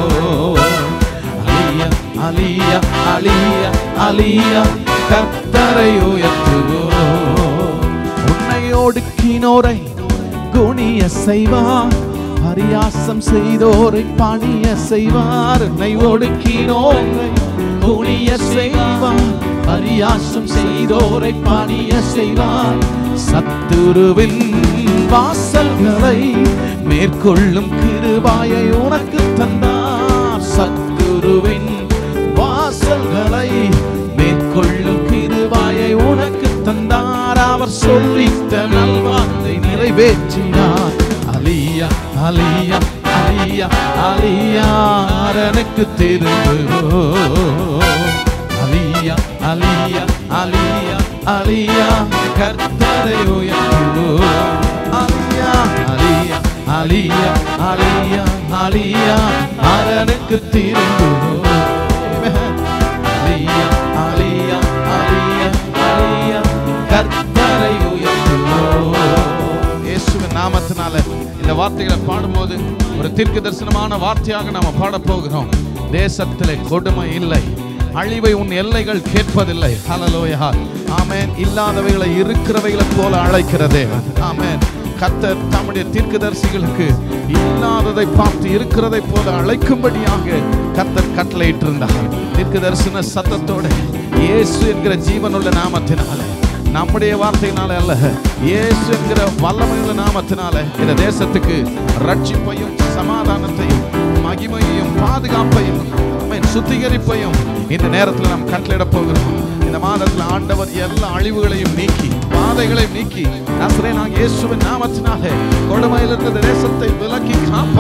அலியா அலியா அலியா அலியா கத்தரை உயர்த்துவோ உன்னை ஒடுக்கினோரை குணிய செய்வார் பரியாசம் செய்தோரை பணிய செய்வார் உன்னை ஒடுக்கினோரை குணிய செய்வார் பரியாசம் செய்தோரை பணிய செய்வார் சத்துருவின் வாசல்களை மேற்கொள்ளும் கிருபாயை உனக்கு தந்தார் சத்துருவின் வாசல்களை மேற்கொள்ளும் கிருபாயை உனக்கு தந்தார் அவர் சொல்லித்த நல்வார்த்தை நிறைவேற்றினார் அலியா அலியா அலியா அலியா அரனுக்கு திரும்புவோ அலியா அலியா அலியா அலியா கர்த்தரை உயர்த்துவோ அலியா அலியா அலியா அலியா அலியா அரனுக்கு திரும்புவோம் அலியா அலியா அலியா அலியா கர்த்தரை உயர்த்துவோம் இயேசுவின் நாமத்தினால இந்த வார்த்தைகளை பாடும்போது ஒரு தீர்க்க தரிசனமான வார்த்தையாக நாம பாடப் போகிறோம் தேசத்திலே கொடுமை இல்லை அழிவை உன் எல்லைகள் கேட்பதில்லை ஹalleluya ஆமென் இல்லாதவைகளை இருக்கிறவைகளைப் போல அழைக்கிறதே ஆமென் கர்த்தர் தம்முடைய தீர்க்கதரிசிகளுக்கு இல்லாததை பார்த்து இருக்கிறதை போல அழைக்கும்படியாக கர்த்தர் கட்டளையிட்டிருந்தார் தீர்க்க தரிசன சத்தத்தோட இயேசு என்கிற ஜீவனுள்ள நாமத்தினால நம்முடைய வார்த்தையினால அல்ல இயேசு என்கிற வல்லமையுள்ள நாமத்தினால இந்த தேசத்துக்கு ரட்சிப்பையும் சமாதானத்தையும் மகிமையையும் பாதுகாப்பையும் ஆமென், சுத்திகரிப்பையும் இந்த நேரத்தில் நாம் கட்டளையிட போகிறோம் இந்த மாதத்தில் ஆண்டவர் எல்லா அழிவுகளையும் நீக்கி பாதைகளையும் நீக்கி நசரேனாகிய இயேசுவின் நாமத்தினாலே கொடுமையிலிருந்து இந்த தேசத்தை விலக்கி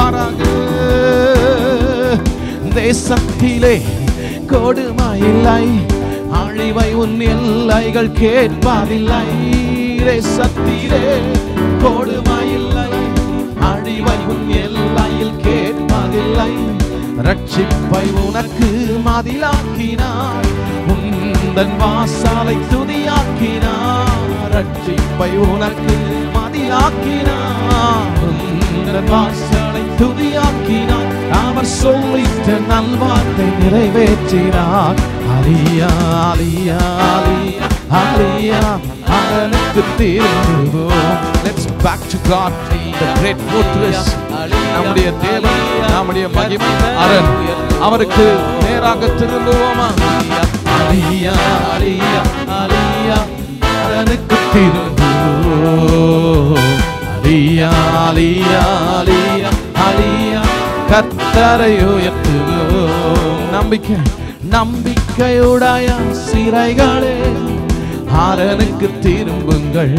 காப்பாராக தேசத்திலே கொடுமை இல்லை அழிவை உன் எல்லைகள் கேட்பதில்லை தேசத்திலே கொடுமை இல்லை அழிவை உன் எல்லையில் கேட்பதில்லை ரட்சிப்பை உனக்கு மதிலாக்கினார் உந்தன் வாசலை துதியாக்கினார் ரட்சிப்பை உனக்கு மதிலாக்கினார் உந்தன் வாசலை துதியாக்கினார் அவர் சொல்லித்த நல்வார்த்தை நிறைவேற்றினார் அலியா அலியா அலியா அலியா அவனுக்கு திரும்புவோம் let's back to God the great fortress நம்முடைய தேவன் நம்முடைய மகிமை அரண் அவருக்கு நேராக திரும்புவோமா அலியா அலியா அலியா அவனுக்கு திரும்புவோம் அலியா அலியா அலியா அலியா கத்தரை உயர்த்துவோம் நம்பிக்கை நம்பிக்கையுடைய சிறைகளே ஆரனுக்கு திரும்புங்கள்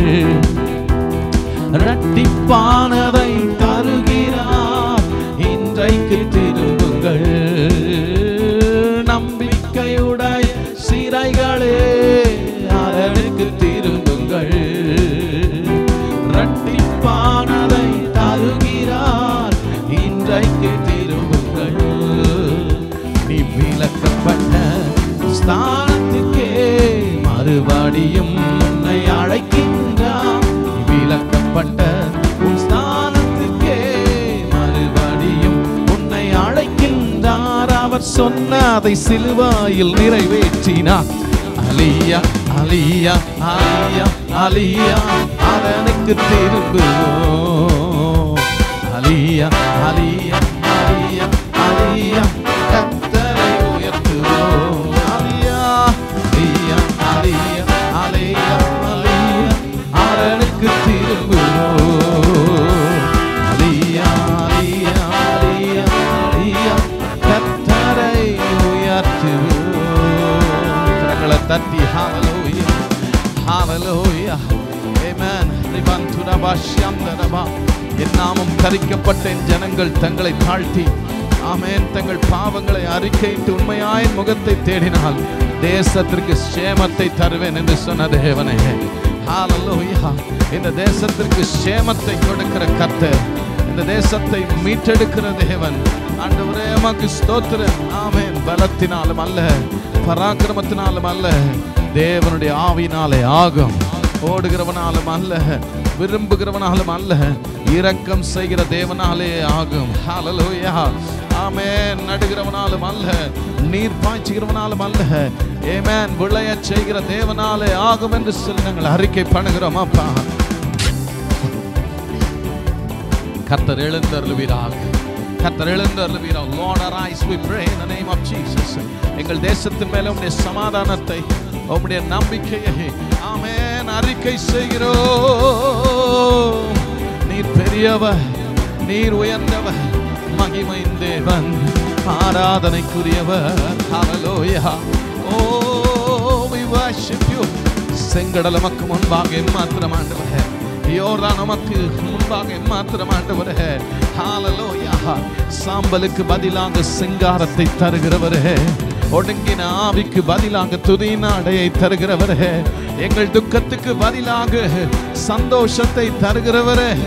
இரட்டிப்பானதை தருகிறார் இன்றைக்கு திரும்புங்கள் நம்பிக்கையுடைய சிறைகளே அரணுக்கு திரும்புங்கள் இரட்டிப்பானதை தருகிறார் இன்றைக்கு திரும்புங்கள் நீ விலக்கப்பட்ட ஸ்தானத்துக்கே மறுபடியும் உன்னை அழைக்கின்றார் நீ விலக்கப்பட்ட உன் ஸ்தானத்துக்கே மறுபடியும் உன்னை அழைக்கின்றார் அவர் சொன்னதை சிலுவாயில் நிறைவேற்றினார் அலியா அலியா அலியா அலியா அரனுக்கு திரும்புவோம் அலியா அலியா அலியா அலியா கத்தரை உயர்த்துவோம் அலியா அலியா அலியா அலியா அலியா அரனுக்கு திரும்புவோம் அலியா அலியா அலியா அலியா கத்தரை உயர்த்துவோம் கரங்களை தட்டி ஹalleluya ஹalleluya amen ரிபந்துரபா ஷியந்தரபா என் நாமம் கரிக்கப்பட்ட என் ஜனங்கள் தங்களை தாழ்த்தி ஆமென் தங்கள் பாவங்களை அறிக்கையிட்டு உண்மையாய் முகத்தை தேடினால் தேசத்திற்கு சேமத்தை தருவேன் என்று சொன்ன தேவனே ஹalleluya இந்த தேசத்திற்கு சேமத்தை கொடுக்கிற கர்த்தர் இந்த தேசத்தை மீட்டெடுக்கிற தேவன் ஆண்டவரே உமக்கு ஸ்தோத்திரம் ஆமென் பலத்தினாலும் அல்ல பராக்கிரமத்தினாலும் அல்ல தேவனுடைய ஆவினாலே ஆகும் ஓடுகிறவனாலும் அல்ல விரும்புகிறவனாலும் அல்ல இரக்கம் செய்கிற தேவனாலே ஆகும் ஹalleluya ஆமென் நடுகிறவனாலும் அல்ல நீர் பாய்ச்சுகிறவனாலும் அல்ல ஏமேன் விளையச் செய்கிற தேவனாலே ஆகும் என்று சொல்லி நாங்கள் அறிக்கை பண்ணுகிறோம் அப்பா கர்த்தர் எழுந்தருளுவீராக கர்த்தர் எழுந்தருளுவீராக Lord arise we pray in the name of Jesus எங்கள் தேசத்தின் மேல உம்முடைய சமாதானத்தை உம்முடைய நம்பிக்கையை ஆமென் அறிக்கை செய்கிறோம் நீர் பெரியவர் நீர் உயர்ந்தவர் மகிமையின் தேவன் ஆராதனைக்குரியவர் ஹalleluya oh we worship you செங்கடல் நமக்கு முன்பாக மாத்திரம் ஆண்டவரே யோர்தான் நமக்கு முன்பாக மாத்திரம் ஆண்டவரே ஹalleluya சாம்பலுக்கு பதிலாக சிங்காரத்தை தருகிறவரே ஒடுங்கின ஆவிக்கு பதிலாக துதியின் அடையை தருகிறவரே எங்கள் துக்கத்துக்கு பதிலாக சந்தோஷத்தை தருகிறவரே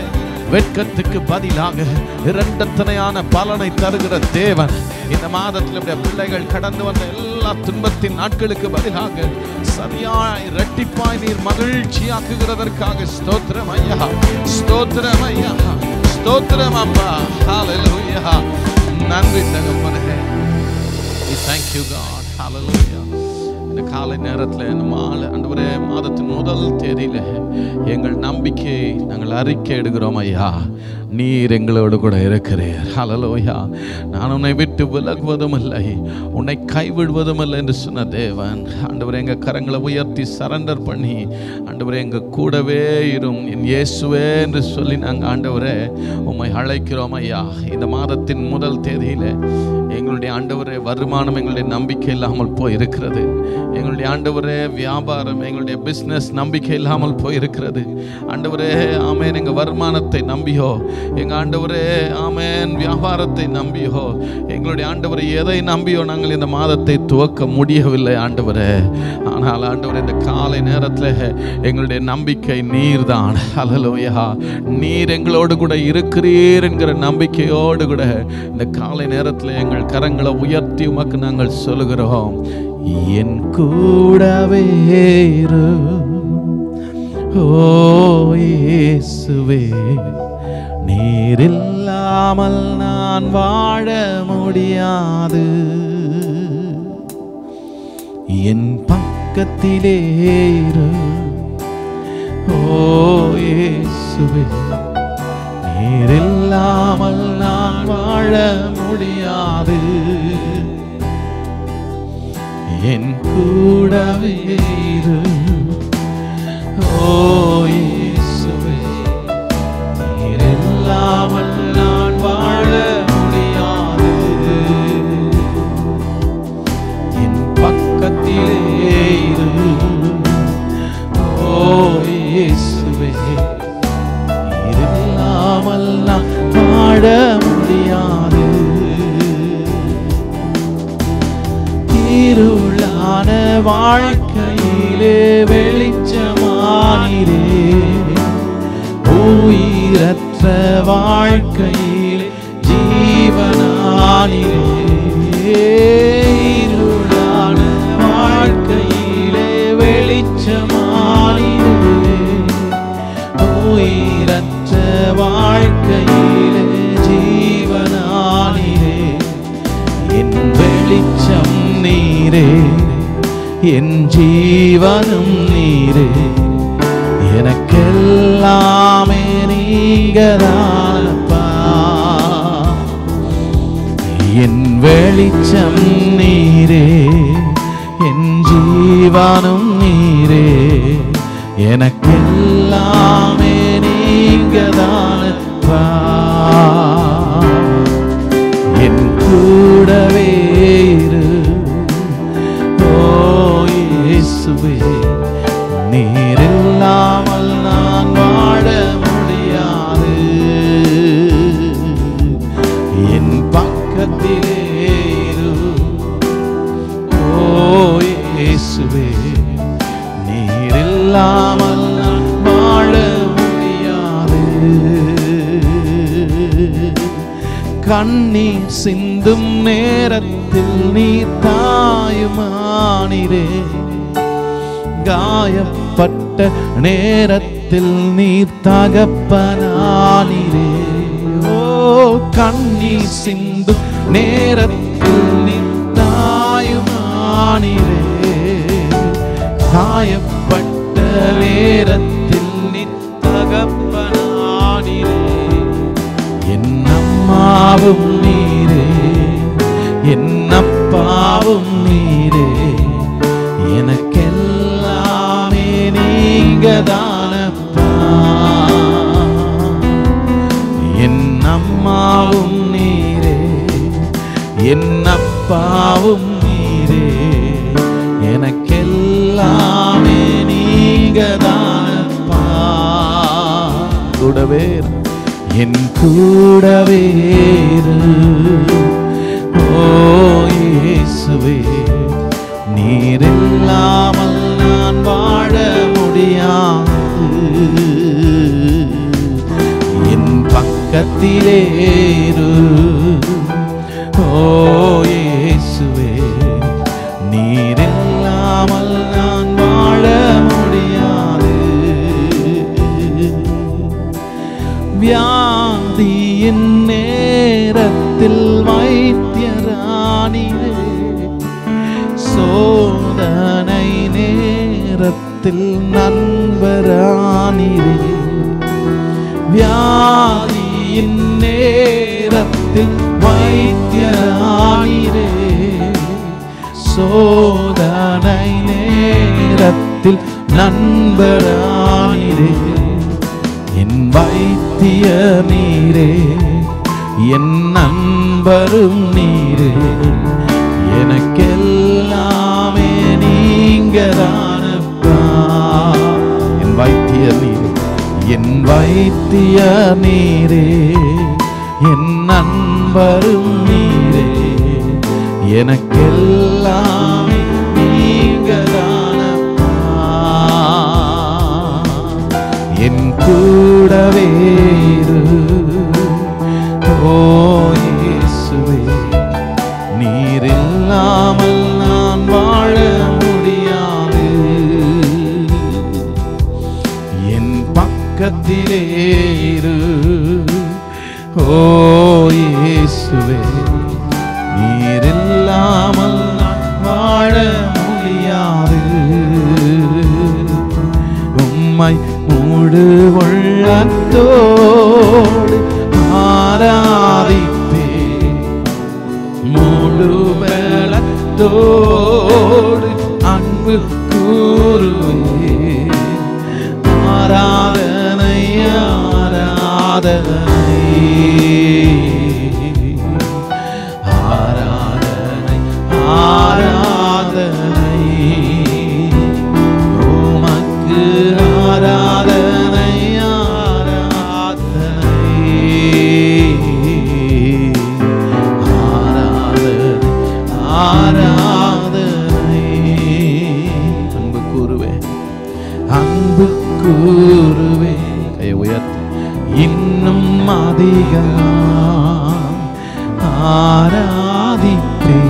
வெட்கத்துக்கு பதிலாக இரண்டத்தனையான பலனை தருகிற தேவன் இந்த மாதத்தில் நம்முடைய பிள்ளைகள் கடந்து வந்த எல்லா துன்பத்தின் நாட்களுக்கு பதிலாக சரியாய் இரட்டிப்பாய் நீர் மகிழ்ச்சியாக்குகிறதற்காக ஸ்தோத்திரம் ஐயா ஸ்தோத்திரம் ஐயா ஸ்தோத்திரம் அப்பா ஹalleluya நன்றி தகப்பனே we thank you god hallelujah இந்த காலை நேரத்தில் இந்த மாலை ஆண்டவரே மாதத்தின் முதல் தேதியில எங்கள் நம்பிக்கையை நாங்கள் அறிக்கை எடுக்கிறோம் ஐயா நீர் எங்களோடு கூட இருக்கிறீர் ஹalleluya நான் உன்னை விட்டு விலகுவதும் இல்லை உன்னை கைவிடுவதும் இல்லை என்று சொன்ன தேவன் ஆண்டவரே எங்கள் கரங்களை உயர்த்தி சரண்டர் பண்ணி ஆண்டவரே எங்கள் கூடவே இரும் என் இயேசுவே என்று சொல்லி நாங்கள் ஆண்டவரே உம்மை அழைக்கிறோம் ஐயா இந்த மாதத்தின் முதல் தேதியிலே எங்களுடைய ஆண்டவரே வருமானம் எங்களுடைய நம்பிக்கை இல்லாமல் போய் இருக்கிறது எங்களுடைய ஆண்டவரே வியாபாரம் எங்களுடைய பிஸ்னஸ் நம்பிக்கை இல்லாமல் போய் இருக்கிறது ஆண்டவரே ஆமேன் எங்கள் வருமானத்தை நம்பியோ எங்கள் ஆண்டவரே ஆமேன் வியாபாரத்தை நம்பியோ எங்களுடைய ஆண்டவரை எதை நம்பியோ நாங்கள் இந்த மாதத்தை துவக்க முடியவில்லை ஆண்டவரே ஆனால் ஆண்டவரே இந்த காலை நேரத்தில் எங்களுடைய நம்பிக்கை நீர்தான் ஹalleluya நீர் எங்களோடு கூட இருக்கிறீர் என்கிற நம்பிக்கையோடு கூட இந்த காலை நேரத்தில் எங்கள் கரங்களை உயர்த்தி உமக்கு நாங்கள் சொல்லுகிறோம் என் கூடவே இரு. ஓ இயேசுவே நீர் இல்லாமல் நான் வாழ முடியாது என் பக்கத்திலே இரு. ஓ இயேசுவே நீர் இல்லாமல் நான் வாழ முடியாது என் கூடவே இரு. ஓ இயேசுவே நீர் இல்லாமல் நான் வாழ முடியாது என் பக்கத்திலே இரு. ஓ இயேசுவே நீர் இல்லாமல் நான் வாழ முடியாது இருளான வாழ்க்கையிலே வெளிச்சமானிரே உயிரற்ற வாழ்க்கையிலே ஜீவனானிரே இருளான வாழ்க்கையிலே வெளிச்சமானிரே உயிரற்ற வாழ்க்கையிலே ஜீவனானிரே என் வெளிச்சம் நீரே என் ஜீவனும் நீரே எனக்கெல்லாமே நீங்கதானப்பா என் வெளிச்சம் நீரே என் ஜீவனும் நீரே எனக்கெல்லாமே நீங்கதானப்பா என் கூடவே இரு. ஓ இயேசுவே நீர் இல்லாமல் நான் வாழ முடியாது என் பக்கத்திலே இரு. ஓ இயேசுவே நீர் இல்லாமல் நான் வாழ முடியாது கண்ணீர் சிந்தும் நேரத்தில் நீ தாயுமானிரே காயப்பட்ட நேரத்தில் நீ தகப்பனானிரே ஓ கண்ணீர் சிந்தும் நேரத்தில் நீ தாயுமானிரே காயப்பட்ட நேரத்தில் நீ தகப்பனானிரே என் அம்மாவும் நீரே என் அப்பாவும் நீரே எனக்கெல்லாமே நீங்க தானப்பா என் அம்மாவும் நீரே என் அப்பாவும் நீரே எனக்கெல்லாமே நீங்க தானப்பா கூடவே இரு. என் கூடவே இரு. ஓ இயேசுவே நீர் இல்லாமல் நான் வாழ முடியாது என் நேரத்தில் நண்பரானீரே வியாதியின் நேரத்தில் வைத்தியரானீரே சோதனை நேரத்தில் நண்பரானீரே என் வைத்திய நீரே என் நண்பரும் நீரே எனக்கெல்லாமே நீங்கதானப்பா என் வைத்திய நீரே என் வைத்திய நீரே என் நண்பரும் நீரே எனக்கெல்லாமே நீங்கதானப்பா என் கூடவே இரு. ஓ இயேசுவே நீர் இல்லாமல் நான் வாழ முடியாது என் பக்கத்திலே இரு. ஓ இயேசுவே நீர் இல்லாமல் நான் வாழ முடியாது உம்மை முழு உள்ளத்தோடு ஆராதிப்பேன் முழு பலத்தோடு அன்பு கூறுவே ஆராதனை ஆராதனை ஆராதனை ஆராதனை உமக்கு ஆராதனை ஆராதனை ஆராதனை ஆராதனை அன்பு கூறுவே அன்பு கூறுவே கையை உயர்த்தி இன்னும் அதிகம் ஆராதிப்பே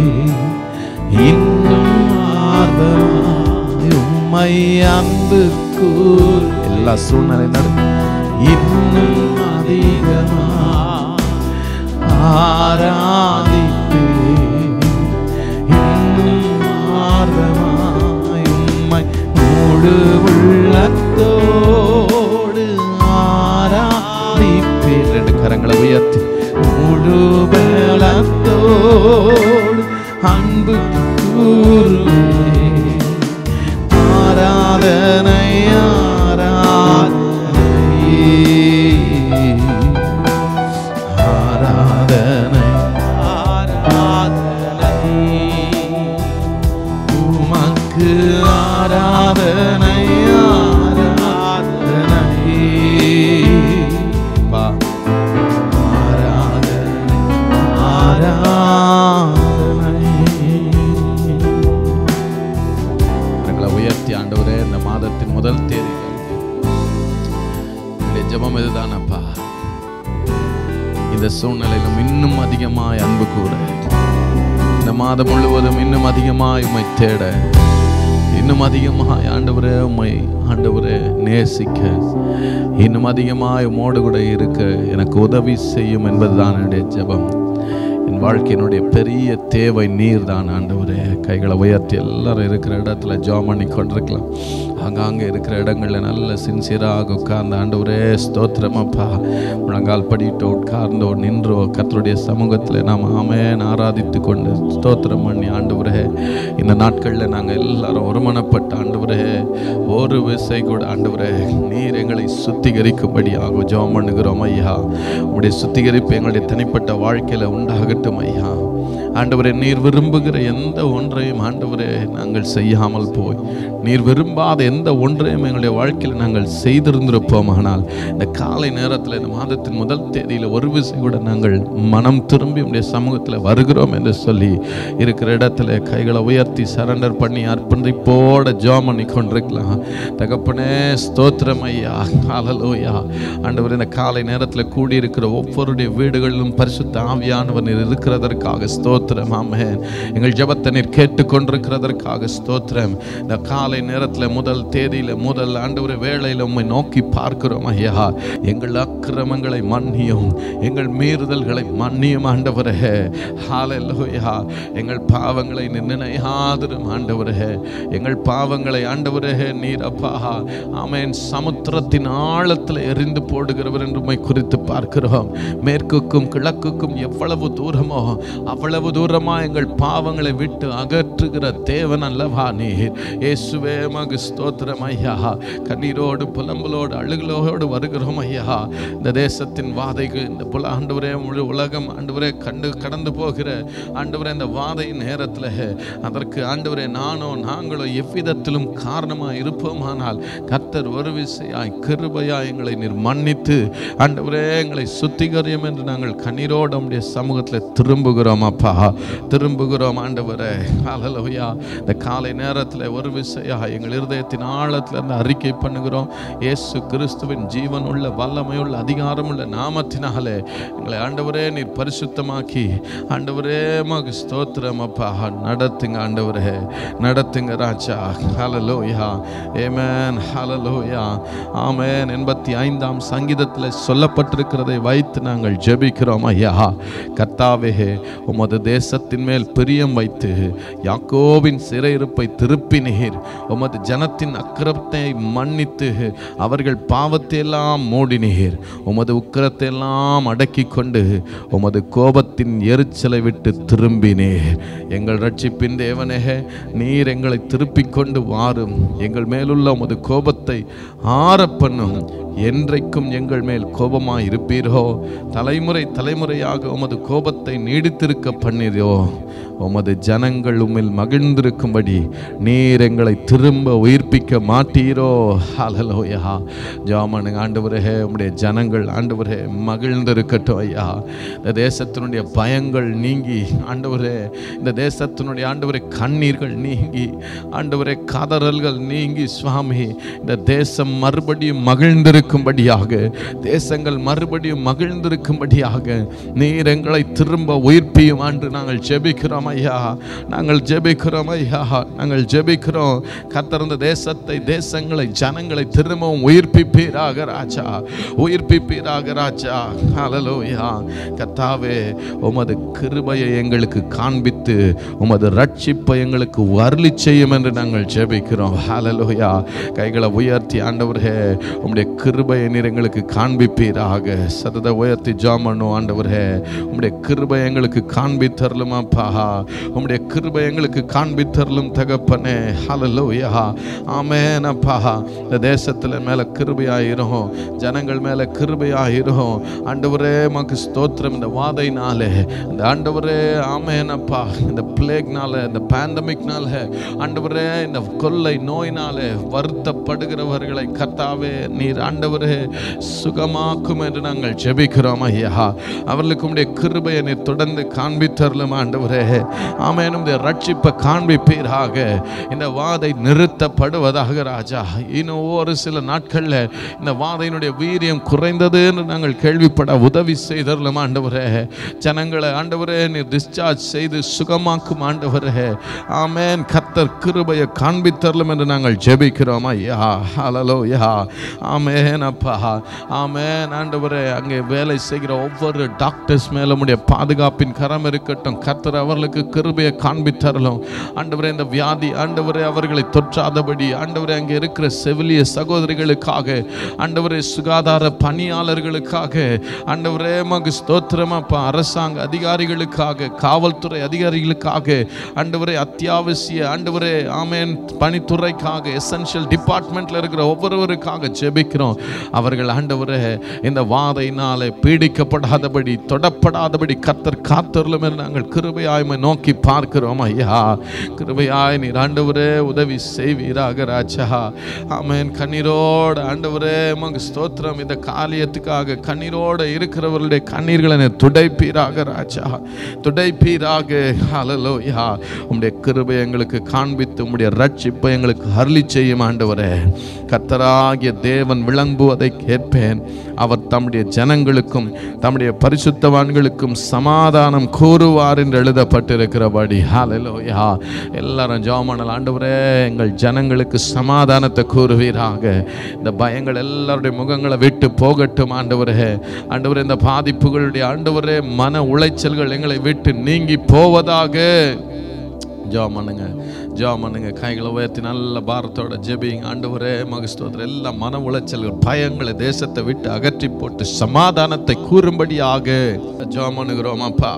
இன்னும் ஆர்வமாய் உம்மை அன்பு கூர் எல்லா சூழ்நிலை நடுங்க இன்னும் அதிகமா ஆராதிப்பே இன்னும் ஆர்வமாய் உம்மை முழு உள்ளத்தோடு ஆராதிப்பே ரெண்டு கரங்களை உயர்த்தி முழு பலத்தோடு அன்பு கூறுவே ஆராதனை ஆராதனை ஆராதனை உமக்கு ஆராதனை ஆராதனை பா ஆராதனை ஆராதனை எங்களை உயர்த்தி ஆண்டவரே இந்த மாதத்தின் முதல் தேதி என்னுடைய ஜெபம் இதுதானப்பா இந்த சூழ்நிலையிலும் இன்னும் அதிகமாய் அன்பு கூற இந்த மாதம் முழுவதும் இன்னும் அதிகமாய் உம்மை தேட இன்னும் அதிகமாய் ஆண்டவரே உம்மை ஆண்டவரே நேசிக்க இன்னும் அதிகமாய் உம்மோடு கூட இருக்க எனக்கு உதவி செய்யும் என்பதுதான் என்னுடைய ஜெபம் என் வாழ்க்கையினுடைய பெரிய தேவை நீர் தான் ஆண்டவரே கைகளை உயர்த்தி எல்லாரும் இருக்கிற இடத்துல ஜாம் பண்ணி கொண்டிருக்கலாம் ஆங்காங்கே இருக்கிற இடங்களில் நல்ல சின்சியராக உட்கார்ந்து ஆண்டவரே ஸ்தோத்திரமப்பா முழங்கால் படிட்டோ உட்கார்ந்தோ நின்றோ கர்த்தருடைய சமூகத்தில் நாம் ஆமேன் ஆராதித்து கொண்டு ஸ்தோத்திரம் பண்ணி ஆண்டவரே இந்த நாட்களில் நாங்கள் எல்லாரும் ஒருமனப்பட்ட ஆண்டவரே ஒரு விசை கூட ஆண்டவரே நீர் எங்களை சுத்திகரிக்கும்படியாக ஜெபம் பண்ணுகிறோம் ஐயா உடைய சுத்திகரிப்பு எங்களுடைய தனிப்பட்ட வாழ்க்கையில் உண்டாகட்டும் ஐயா ஆண்டவரே நீர் விரும்புகிற எந்த ஒன்றையும் ஆண்டவரே நாங்கள் செய்யாமல் போய் நீர் விரும்பாத எந்த ஒன்றையும் எங்களுடைய வாழ்க்கையில் நாங்கள் செய்திருந்திருப்போம் ஆனால் இந்த காலை நேரத்தில் இந்த மாதத்தின் முதல் தேதியில் ஒரு விசை கூட நாங்கள் மனம் திரும்பி உடைய சமூகத்தில் வருகிறோம் என்று சொல்லி இருக்கிற இடத்துல கைகளை உயர்த்தி சரண்டர் பண்ணி அர்ப்பணிப்போட ஜோம் பண்ணி கொண்டிருக்கலாம் தகப்பனே ஸ்தோத்திரம் ஐயா ஹalleluya ஆண்டவர் இந்த காலை நேரத்தில் கூடியிருக்கிற ஒவ்வொருடைய வீடுகளிலும் பரிசுத்த ஆவியானவர் நீர் இருக்கிறதற்காக ஸ்தோத்திரம் ஸ்தோத்திரம் ஆமென் எங்கள் ஜெபத்தை நீர் கேட்டுக்கொண்டிருக்கிறதற்காக ஸ்தோத்திரம் இந்த காலை நேரத்தில் முதல் தேதியில் முதல் ஆண்டவரே வேளையில் உம்மை நோக்கி பார்க்கிறோம் ஐயா எங்கள் அக்கிரமங்களை மன்னியும் எங்கள் மீறுதல்களை மன்னியும் ஆண்டவரே ஹalleluya எங்கள் பாவங்களை நீர் நினையாதிரும் ஆண்டவரே எங்கள் பாவங்களை ஆண்டவரே நீர் அப்பா ஆமென் சமுத்திரத்தின் ஆழத்தில் எரிந்து போடுகிறவர் என்று உம்மை குறித்து பார்க்கிறோம் மேற்குக்கும் கிழக்குக்கும் எவ்வளவு தூரமோ அவ்வளவு தூரமா எங்கள் பாவங்களை விட்டு அகற்றுகிற தேவன் அல்லவா நீர் இயேசுவே மகு ஸ்தோத்திரம் ஐயா கண்ணீரோடு புலம்பலோடு அழுகலோடு வருகிறோம் ஐயா இந்த தேசத்தின் வாதைக்கு இந்த புல ஆண்டவரே முழு உலகம் ஆண்டவரே கண்டு கடந்து போகிற ஆண்டவரே இந்த வாதை நேரத்தில் அதற்கு ஆண்டவரே நானோ நாங்களோ எவ்விதத்திலும் காரணமாக இருப்போமானால் கர்த்தர் ஒரு விசையாய் கிருபையாய் எங்களை நீர் மன்னித்து ஆண்டவரே எங்களை சுத்திகரியம் என்று நாங்கள் கண்ணீரோடு உம்முடைய சமூகத்தில் திரும்புகிறோம் அப்பா திரும்புகிறோம் ஆண்டவரே ஹalleluya இந்த காலை நேரத்தில் ஒரு விசையா எங்கள் இருதயத்தின் ஆழத்தில் இருந்து அறிக்கை பண்ணுகிறோம் இயேசு கிறிஸ்துவின் ஜீவன் உள்ள வல்லமை உள்ள அதிகாரம் உள்ள நாமத்தினாலே எங்களை ஆண்டவரே நீர் பரிசுத்தமாக்கி ஆண்டவரே மகு ஸ்தோத்திரம் அப்பா நடத்துங்க ஆண்டவரே நடத்துங்க ராஜா ஹalleluya ஆமென் ஹalleluya ஆமென் எண்பத்தி ஐந்தாம் சங்கீதத்தில் சொல்லப்பட்டிருக்கிறதை வைத்து நாங்கள் ஜெபிக்கிறோம் ஐயா கர்த்தாவே உமது தேசத்தின் மேல் பிரியம் வைத்து யாக்கோபின் சிறையிருப்பை திருப்பினீர் உமது ஜனத்தின் அக்கிரத்தை மன்னித்து அவர்கள் பாவத்தை எல்லாம் மூடினீர் உமது உக்கிரத்தை எல்லாம் அடக்கி கொண்டு உமது கோபத்தின் எரிச்சலை விட்டு திரும்பினீர் எங்கள் ரட்சிப்பின் தேவனே நீர் எங்களை திருப்பிக் கொண்டு வாரும் எங்கள் மேலுள்ள உமது கோபத்தை ஆற பண்ணும் என்றைக்கும் எங்கள் மேல் கோபமாய் இருப்பீரோ தலைமுறை தலைமுறையாக உமது கோபத்தை நீடித்திருக்க பண்ணீரோ உமது ஜனங்கள் உம்மில் மகிழ்ந்திருக்கும்படி நீர் எங்களை திரும்ப உயிர்ப்பிக்க மாட்டீரோ ஹalleluya ஜாமனுங்க ஆண்டவரே உம்முடைய ஜனங்கள் ஆண்டவரே மகிழ்ந்திருக்கட்டும் ஐயா இந்த தேசத்தினுடைய பயங்கள் நீங்கி ஆண்டவரே இந்த தேசத்தினுடைய ஆண்டவரே கண்ணீர்கள் நீங்கி ஆண்டவரே கதறல்கள் நீங்கி சுவாமி இந்த தேசம் மறுபடியும் மகிழ்ந்திருக்கும்படியாக தேசங்கள் மறுபடியும் மகிழ்ந்திருக்கும்படியாக நீர் எங்களை திரும்ப உயிர்ப்பியும் ஆண்டு நாங்கள் ஜெபிக்கிறோம் ஐயா நாங்கள் ஜெபிக்கிறோம் ஐயா நாங்கள் ஜெபிக்கிறோம் கத்திருந்த தேசத்தை தேசங்களை ஜனங்களை திரும்பவும் உயிர்ப்பிப்பீராக ராஜா உயிர்ப்பிப்பீராக ராஜா ஹalleluya கர்த்தாவே உமது கிருபையை எங்களுக்கு காண்பித்து உமது ரட்சிப்பை எங்களுக்கு வருளி செய்யும் என்று நாங்கள் ஜெபிக்கிறோம் ஹalleluya கைகளை உயர்த்தி ஆண்டவரே உம்முடைய கிருபையை நீர் எங்களுக்கு காண்பிப்பீராக சதத உயர்த்தி ஜாமனு ஆண்டவரே உம்முடைய கிருபை எங்களுக்கு காண்பித்தரலும் அப்பா உம்முடைய கிருபை எங்களுக்கு காண்பித்தரலும் தகப்பனே ஹalleluya ஆமென் அப்பா இந்த தேசத்துல மேல கிருபையாயிரும் ஜனங்கள் மேல கிருபையாயிரும் ஆண்டவரே மக்கு ஸ்தோத்திரம் இந்த வாதைனாலே இந்த ஆண்டவரே ஆமென் அப்பா இந்த பிளேக்னால இந்த பேண்டமிக்னால ஆண்டவரே இந்த கொள்ளை நோயினாலே வருத்தப்படுகிறவர்களை கர்த்தாவே நீர் ஆண்டவரே சுகமாக்கும் என்று நாங்கள் ஜெபிக்கிறோம் ஐயா அவர்களுக்கு உடைய கிருபையை நீர் தொடர்ந்து காண்பித்தரலும் ஆண்டவரே ஆமென் உடைய ரட்சிப்பை காண்பிப்பீராக இந்த வாதை நிறுத்தப்படுவதாக ராஜா இன்னும் ஒரு சில நாட்களில் இந்த வாதையினுடைய வீரியம் குறைந்தது என்று நாங்கள் கேள்விப்பட உதவி செய்தரலும் ஆண்டவரே ஜனங்களை ஆண்டவரே நீர் டிஸ்சார்ஜ் செய்து சுகமாக்கும் ஆண்டவரே ஆமென் கர்த்தர் கிருபையை காண்பித்தரலும் என்று நாங்கள் ஜெபிக்கிறோம் ஐயா ஹலலோ யா ஆமென் அப்பா ஆமென் ஆண்டவரே அங்கே வேலை செய்கிற ஒவ்வொரு டாக்டர்ஸ் மேல உடைய பாதுகாப்பின் கரம் இருக்கட்டும் கர்த்தர் அவர்களுக்கு கிருபையை காண்பித்தரலும் ஆண்டவரே இந்த வியாதி ஆண்டவரே அவர்களை தொற்றாதபடி ஆண்டவரே அங்கே இருக்கிற செவிலிய சகோதரிகளுக்காக ஆண்டவரே சுகாதார பணியாளர்களுக்காக ஆண்டவரே மகு ஸ்தோத்திரமாப்பா அரசாங்க அதிகாரிகளுக்காக காவல்துறை அதிகாரிகளுக்காக ஆண்டவரே அத்தியாவசிய ஆண்டவரே ஆமேன் பணித்துறைக்காக எசென்ஷியல் டிபார்ட்மெண்ட்ல இருக்கிற ஒவ்வொருவருக்காக ஜெபிக்கிறோம் அவர்கள் ஆண்டவரே இந்த வாதையினாலே பீடிக்கப்படாதபடி தொடப்படாதபடி கத்தர் காத்தருளும் என்று நாங்கள் கிருபையாய்மை நோக்கி பார்க்கிறோம் ஐயா கிருபையாய் நீர் ஆண்டவரே உதவி செய்வீராக ராஜா ஆமென் கண்ணீரோடு ஆண்டவரே மங்க ஸ்தோத்திரம் இந்த காரியத்துக்காக கண்ணீரோடு இருக்கிறவர்களுடைய கண்ணீர்களை நீர் துடைப்பீராக ராஜா துடைப்பீராக ஹalleluya உம்முடைய கிருபை எங்களுக்கு காண்பித்து உம்முடைய ரட்சிப்பை எங்களுக்கு அருளி செய்யும் ஆண்டவரே கத்தராகிய தேவன் விளங்குவதை கேட்பேன் அவர் தம்முடைய ஜனங்களுக்கும் தம்முடைய பரிசுத்தவான்களுக்கும் சமாதானம் கூறுவார் என்று எழுதப்பட்டிருக்கிறபடி ஹalleluya எல்லாரும் ஜெபம் ஆண்டவரே எங்கள் ஜனங்களுக்கு சமாதானத்தை கூறுவீராக இந்த பயங்கள் எல்லாருடைய முகங்களை விட்டு போகட்டும் ஆண்டவரே ஆண்டவரே இந்த பாதிப்புகளுடைய ஆண்டவரே மன உளைச்சல்கள் எங்களை விட்டு நீங்கி போவதாக ஜெபம் பண்ணுங்க ஜெபம் பண்ணுங்க கைகளை உயர்த்தி நல்ல பாரத்தோட ஜெபிங்க ஆண்டவரே மகஸ்தோத்திரம் எல்லா மன உளைச்சல்கள் பயங்களை தேசத்தை விட்டு அகற்றி போட்டு சமாதானத்தை கூறும்படியாக ஜெபம் பண்ணுகிறோம் அப்பா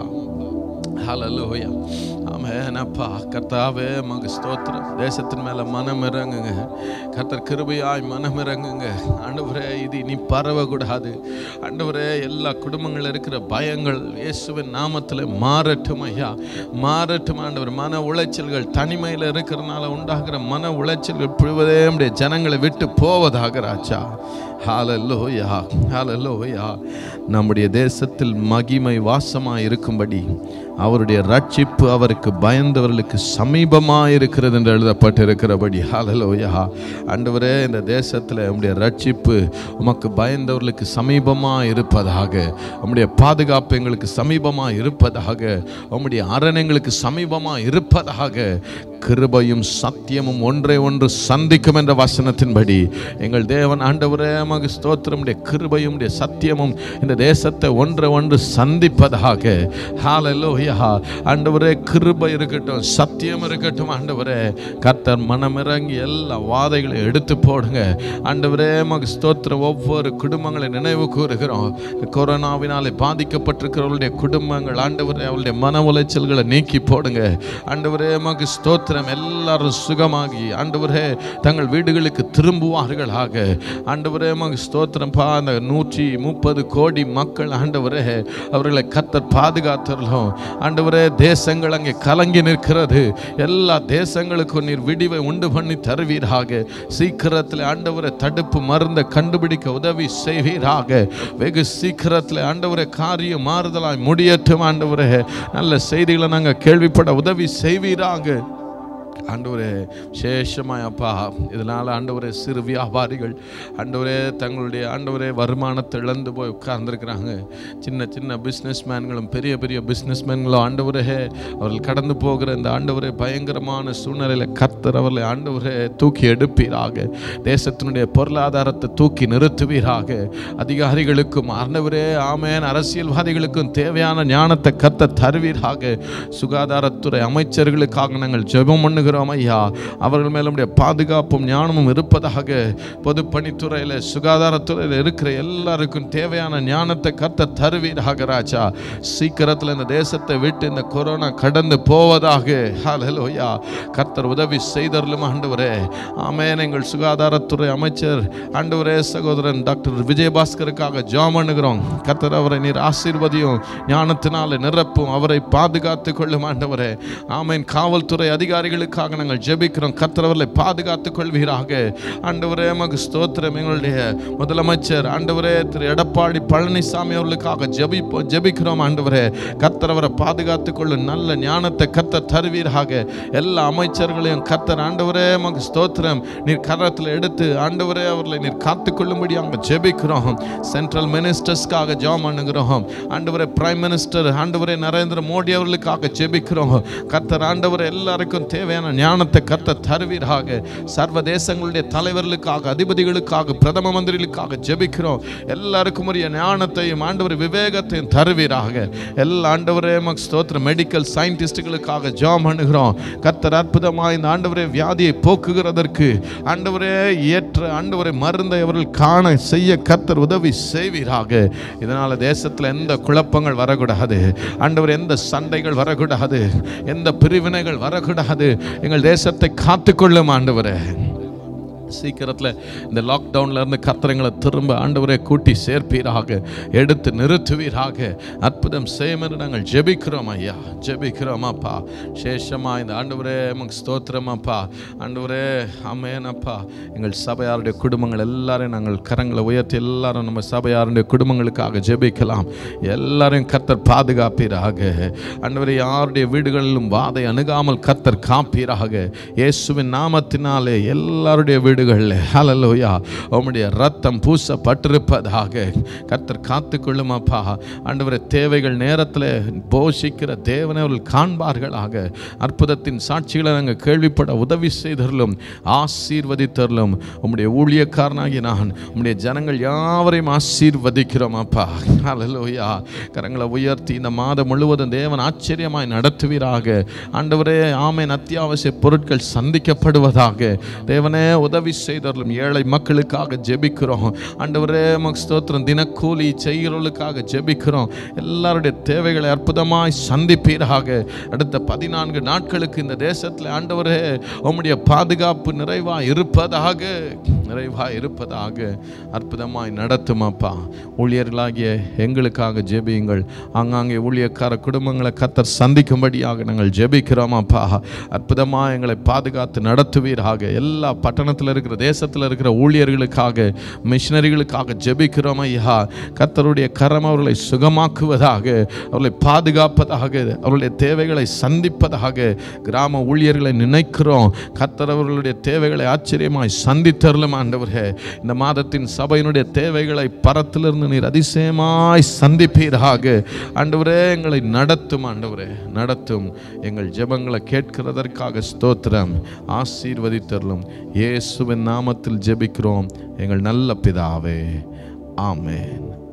ஹalleluya ஆமென் அப்பா கர்த்தாவே மக ஸ்தோத்திரம் தேசத்தின் மேல மனம் இறங்குங்க கர்த்தர் கிருபையாய் மனம் இறங்குங்க ஆண்டவரே இது இனி பரவக்கூடாது ஆண்டவரே எல்லா குடும்பங்கள் இருக்கிற பயங்கள் இயேசுவின் நாமத்தில் மாறட்டும் ஐயா மாறட்டும் ஆண்டவர் மன உளைச்சல்கள் தனிமையில் இருக்கிறனால உண்டாகிற மன உளைச்சல்கள் புழுவதே நம்முடைய ஜனங்களை விட்டு போவதாக ராஜா ஹalleluya ஹalleluya நம்முடைய தேசத்தில் மகிமை வாசமாக இருக்கும்படி அவருடைய ரட்சிப்பு அவருக்கு பயந்தவர்களுக்கு சமீபமாக இருக்கிறது என்று எழுதப்பட்டிருக்கிறபடி ஹalleluya ஆண்டவரே இந்த தேசத்தில் உம்முடைய ரட்சிப்பு உமக்கு பயந்தவர்களுக்கு சமீபமாக இருப்பதாக உம்முடைய பாதுகாப்பு எங்களுக்கு சமீபமாக இருப்பதாக உம்முடைய அரண் எங்களுக்கு சமீபமாக இருப்பதாக கிருபையும் சத்தியமும் ஒன்றை ஒன்று சந்திக்கும் என்ற வசனத்தின்படி எங்கள் தேவன் ஆண்டவரே மக ஸ்தோத்திரம் உடைய கிருபையும் உடைய சத்தியமும் இந்த தேசத்தை ஒன்றை ஒன்று சந்திப்பதாக ஹalleluya ஆண்டவரே கிருபை இருக்கட்டும் சத்தியம் இருக்கட்டும் ஆண்டவரே கர்த்தர் மனமிறங்கி எல்லா வாதைகளை எடுத்து போடுங்க ஆண்டவரே மக ஸ்தோத்திரம் ஒவ்வொரு குடும்பங்களை நினைவு கூறுகிறோம் கொரோனாவினாலே பாதிக்கப்பட்டிருக்கிறவர்களுடைய குடும்பங்கள் ஆண்டவரே அவளுடைய மன உளைச்சல்களை நீக்கி போடுங்க ஆண்டவரே மக ஸ்தோத்திரம் எல்லாரும் சுகமாகி ஆண்டவரே தங்கள் வீடுகளுக்கு திரும்புவார்களாக ஆண்டவரே மக ஸ்தோத்திரம் பா அந்த நூற்றி முப்பது கோடி மக்கள் ஆண்டவரே அவர்களை கத்தர் பாதுகாத்தரலும் ஆண்டவரே தேசங்கள் அங்கே கலங்கி நிற்கிறது எல்லா தேசங்களுக்கும் நீர் விடிவை உண்டு பண்ணி தருவீராக சீக்கிரத்தில் ஆண்டவரை தடுப்பு மருந்தை கண்டுபிடிக்க உதவி செய்வீராக வெகு சீக்கிரத்தில் ஆண்டவரை காரியம் மாறுதலாய் முடியட்டும் ஆண்டவரே நல்ல செய்திகளை நாங்கள் கேள்விப்பட உதவி செய்வீராக ஆண்டவரே விசேஷமாய் அப்பா இதனால் ஆண்டவரே சிறு வியாபாரிகள் ஆண்டவரே தங்களுடைய ஆண்டவரே வருமானத்தை இழந்து போய் உட்கார்ந்துருக்கிறாங்க சின்ன சின்ன பிஸ்னஸ் மேன்களும் பெரிய பெரிய பிஸ்னஸ் மேன்களும் ஆண்டவரே அவர்கள் கடந்து போகிற இந்த ஆண்டவரே பயங்கரமான சூழ்நிலையில் கர்த்தர் அவர்களை ஆண்டவரே தூக்கி எடுப்பீராக தேசத்தினுடைய பொருளாதாரத்தை தூக்கி நிறுத்துவீராக அதிகாரிகளுக்கும் ஆண்டவரே ஆமேன் அரசியல்வாதிகளுக்கும் தேவையான ஞானத்தை கத்த தருவீராக சுகாதாரத்துறை அமைச்சர்களுக்காக நாங்கள் ஜெபம் பண்ணுகிறோம் ஐயா அவர்கள் மேல் நம்முடைய பாதுகாப்பும் ஞானமும் இருப்பதாக பொதுப்பணித்துறையில் சுகாதாரத்துறையில் இருக்கிற எல்லாருக்கும் தேவையான ஞானத்தை கத்த தருவீராக ராஜா சீக்கிரத்தில் இந்த தேசத்தை விட்டு இந்த கொரோனா கடந்து போவதாக ஹalleluya கர்த்தர் உதவி செய்தருளும் ஆண்டவரே ஆமென் எங்கள் சுகாதாரத்துறை அமைச்சர் ஆண்டவரே சகோதரன் டாக்டர் விஜயபாஸ்கருக்காக ஜெபம் பண்ணுகிறோம் கர்த்தர் அவரை நீர் ஆசீர்வதியும் ஞானத்தினால நிரப்பும் அவரை பாதுகாத்து கொள்ளும் ஆண்டவரே ஆமென் காவல்துறை அதிகாரிகளுக்காக நாங்கள் ஜெபிக்கிறோம் கர்த்தர் அவர்களை பாதுகாத்துக் கொள்வீராக ஆண்டவரே மகு ஸ்தோத்திரம் எங்களுடைய முதலமைச்சர் ஆண்டவரே திரு எடப்பாடி பழனிசாமி அவர்களுக்காக ஜெபிப்போம் ஜெபிக்கிறோம் ஆண்டவரே கர்த்தர் அவரை பாதுகாத்துக் கொள்ளும் நல்ல ஞானத்தை கர்த்தர் தருவீராக எல்லா அமைச்சர்களையும் கர்த்தர் ஆண்டவரே மகு ஸ்தோத்திரம் நீர் கரத்தில் எடுத்து ஆண்டவரே அவர்களை நீர் காத்துக்கொள்ளும்படி அங்கே ஜெபிக்கிறோம் சென்ட்ரல் மினிஸ்டர்ஸ்க்காக ஜெபம் பண்ணுகிறோம் ஆண்டவரே பிரைம் மினிஸ்டர் ஆண்டவரே நரேந்திர மோடி அவர்களுக்காக ஜெபிக்கிறோம் கர்த்தர் ஆண்டவர் எல்லாருக்கும் தேவையான ஞானத்தை கர்த்தர் தருவீராக சர்வ தேசங்களுடைய தலைவர்களுக்காக அதிபதிகளுக்காக பிரதம மந்திரிகளுக்காக ஜெபிக்கிறோம் எல்லாருக்கும் உரிய ஞானத்தையும் ஆண்டவர் விவேகத்தையும் தருவீராக எல்லா ஆண்டவரே மக் ஸ்தோத்திர மெடிக்கல் சயின்டிஸ்டுகளுக்காக ஜெபம் பண்ணுகிறோம் கர்த்தர் அற்புதமாக இந்த ஆண்டவரே வியாதியை போக்குகிறதற்கு ஆண்டவரே ஏற்ற ஆண்டவரை மருந்தை அவர்கள் காண செய்ய கர்த்தர் உதவி செய்வீராக இதனால் தேசத்தில் எந்த குழப்பங்கள் வரக்கூடாது ஆண்டவர் எந்த சண்டைகள் வரக்கூடாது எந்த பிரிவினைகள் வரக்கூடாது எங்கள் தேசத்தை காத்துக்கொள்ளும் ஆண்டவரே சீக்கிரத்தில் இந்த லாக்டவுன்ல இருந்து கத்திரங்களை திரும்ப ஆண்டவரை கூட்டி சேர்ப்பீராக எடுத்து நிறுத்துவீராக அற்புதம் செய்யும் என்று நாங்கள் ஜெபிக்கிறோம் ஐயா ஜெபிக்கிறோம் அப்பா சேஷமா இந்த ஆண்டவரே நமக்கு ஸ்தோத்திரம் அப்பா ஆண்டவரே அமேனப்பா எங்கள் சபையாருடைய குடும்பங்கள் எல்லாரையும் நாங்கள் கரங்களை உயர்த்தி எல்லாரும் நம்ம சபையாருடைய குடும்பங்களுக்காக ஜெபிக்கலாம் எல்லாரையும் கர்த்தர் பாதுகாப்பீராக ஆண்டவரே யாருடைய வீடுகளிலும் வாதை அணுகாமல் கர்த்தர் காப்பீராக இயேசுவின் நாமத்தினாலே எல்லாருடைய வீடு வீடுகளில் ஹalleluya உம்முடைய ரத்தம் பூசப்பட்டிருப்பதாக கர்த்தர் காத்துக்கொள்ளும் அப்பா ஆண்டவரே தேவைகள் நேரத்தில் போஷிக்கிற தேவனை அவர்கள் காண்பார்களாக அற்புதத்தின் சாட்சிகளை நாங்கள் கேள்விப்பட உதவி செய்தருளும் ஆசீர்வதித்தருளும் உம்முடைய ஊழியக்காரனாகி நான் உம்முடைய ஜனங்கள் யாவரையும் ஆசீர்வதிக்கிறோம் அப்பா ஹalleluya கரங்களை உயர்த்தி இந்த மாதம் முழுவதும் தேவன் ஆச்சரியமாய் நடத்துவீராக ஆண்டவரே ஆமேன் அத்தியாவசிய பொருட்கள் சந்திக்கப்படுவதாக தேவனே உதவி செய்தவர்களும் ஏழை மக்களுக்காக ஜெபிக்கிறோம் ஆண்டவரே மக் ஸ்தோத்திரம் தினக்கூலி செய்கிறவர்களுக்காக ஜெபிக்கிறோம் எல்லாருடைய தேவைகளை அற்புதமாய் சந்திப்பீராக அடுத்த பதினான்கு நாட்களுக்கு இந்த தேசத்தில் ஆண்டவரே உம்முடைய பாதுகாப்பு நிறைவாக இருப்பதாக நிறைவாக இருப்பதாக அற்புதமாய் நடத்தும் அப்பா ஊழியர்களாகிய எங்களுக்காக ஜெபியுங்கள் ஆங்காங்கே ஊழியக்கார குடும்பங்களை கத்தர் சந்திக்கும்படியாக நாங்கள் ஜெபிக்கிறோம் அப்பா அற்புதமாக எங்களை பாதுகாத்து நடத்துவீராக எல்லா பட்டணத்தில் இருக்கிற தேசத்தில் இருக்கிற ஊழியர்களுக்காக மிஷினரிகளுக்காக ஜெபிக்கிறோம் ஐயா கத்தருடைய கரம் அவர்களை சுகமாக்குவதாக அவர்களை பாதுகாப்பதாக அவருடைய தேவைகளை சந்திப்பதாக கிராம ஊழியர்களை நினைக்கிறோம் கத்தர் அவர்களுடைய தேவைகளை ஆச்சரியமாய் சந்தித்தருளும் ஆண்டவரே இந்த மாதத்தின் சபையினுடைய தேவைகளை பரத்திலிருந்து நீர் அதிசயமாய் சந்திப்பீராக ஆண்டவரே எங்களை நடத்தும் ஆண்டவரே நடத்தும் எங்கள் ஜெபங்களை கேட்கிறதற்காக ஸ்தோத்திரம் ஆசீர்வதித்தருளும் இயேசுவின் நாமத்தில் ஜெபிக்கிறோம் எங்கள் நல்ல பிதாவே ஆமென்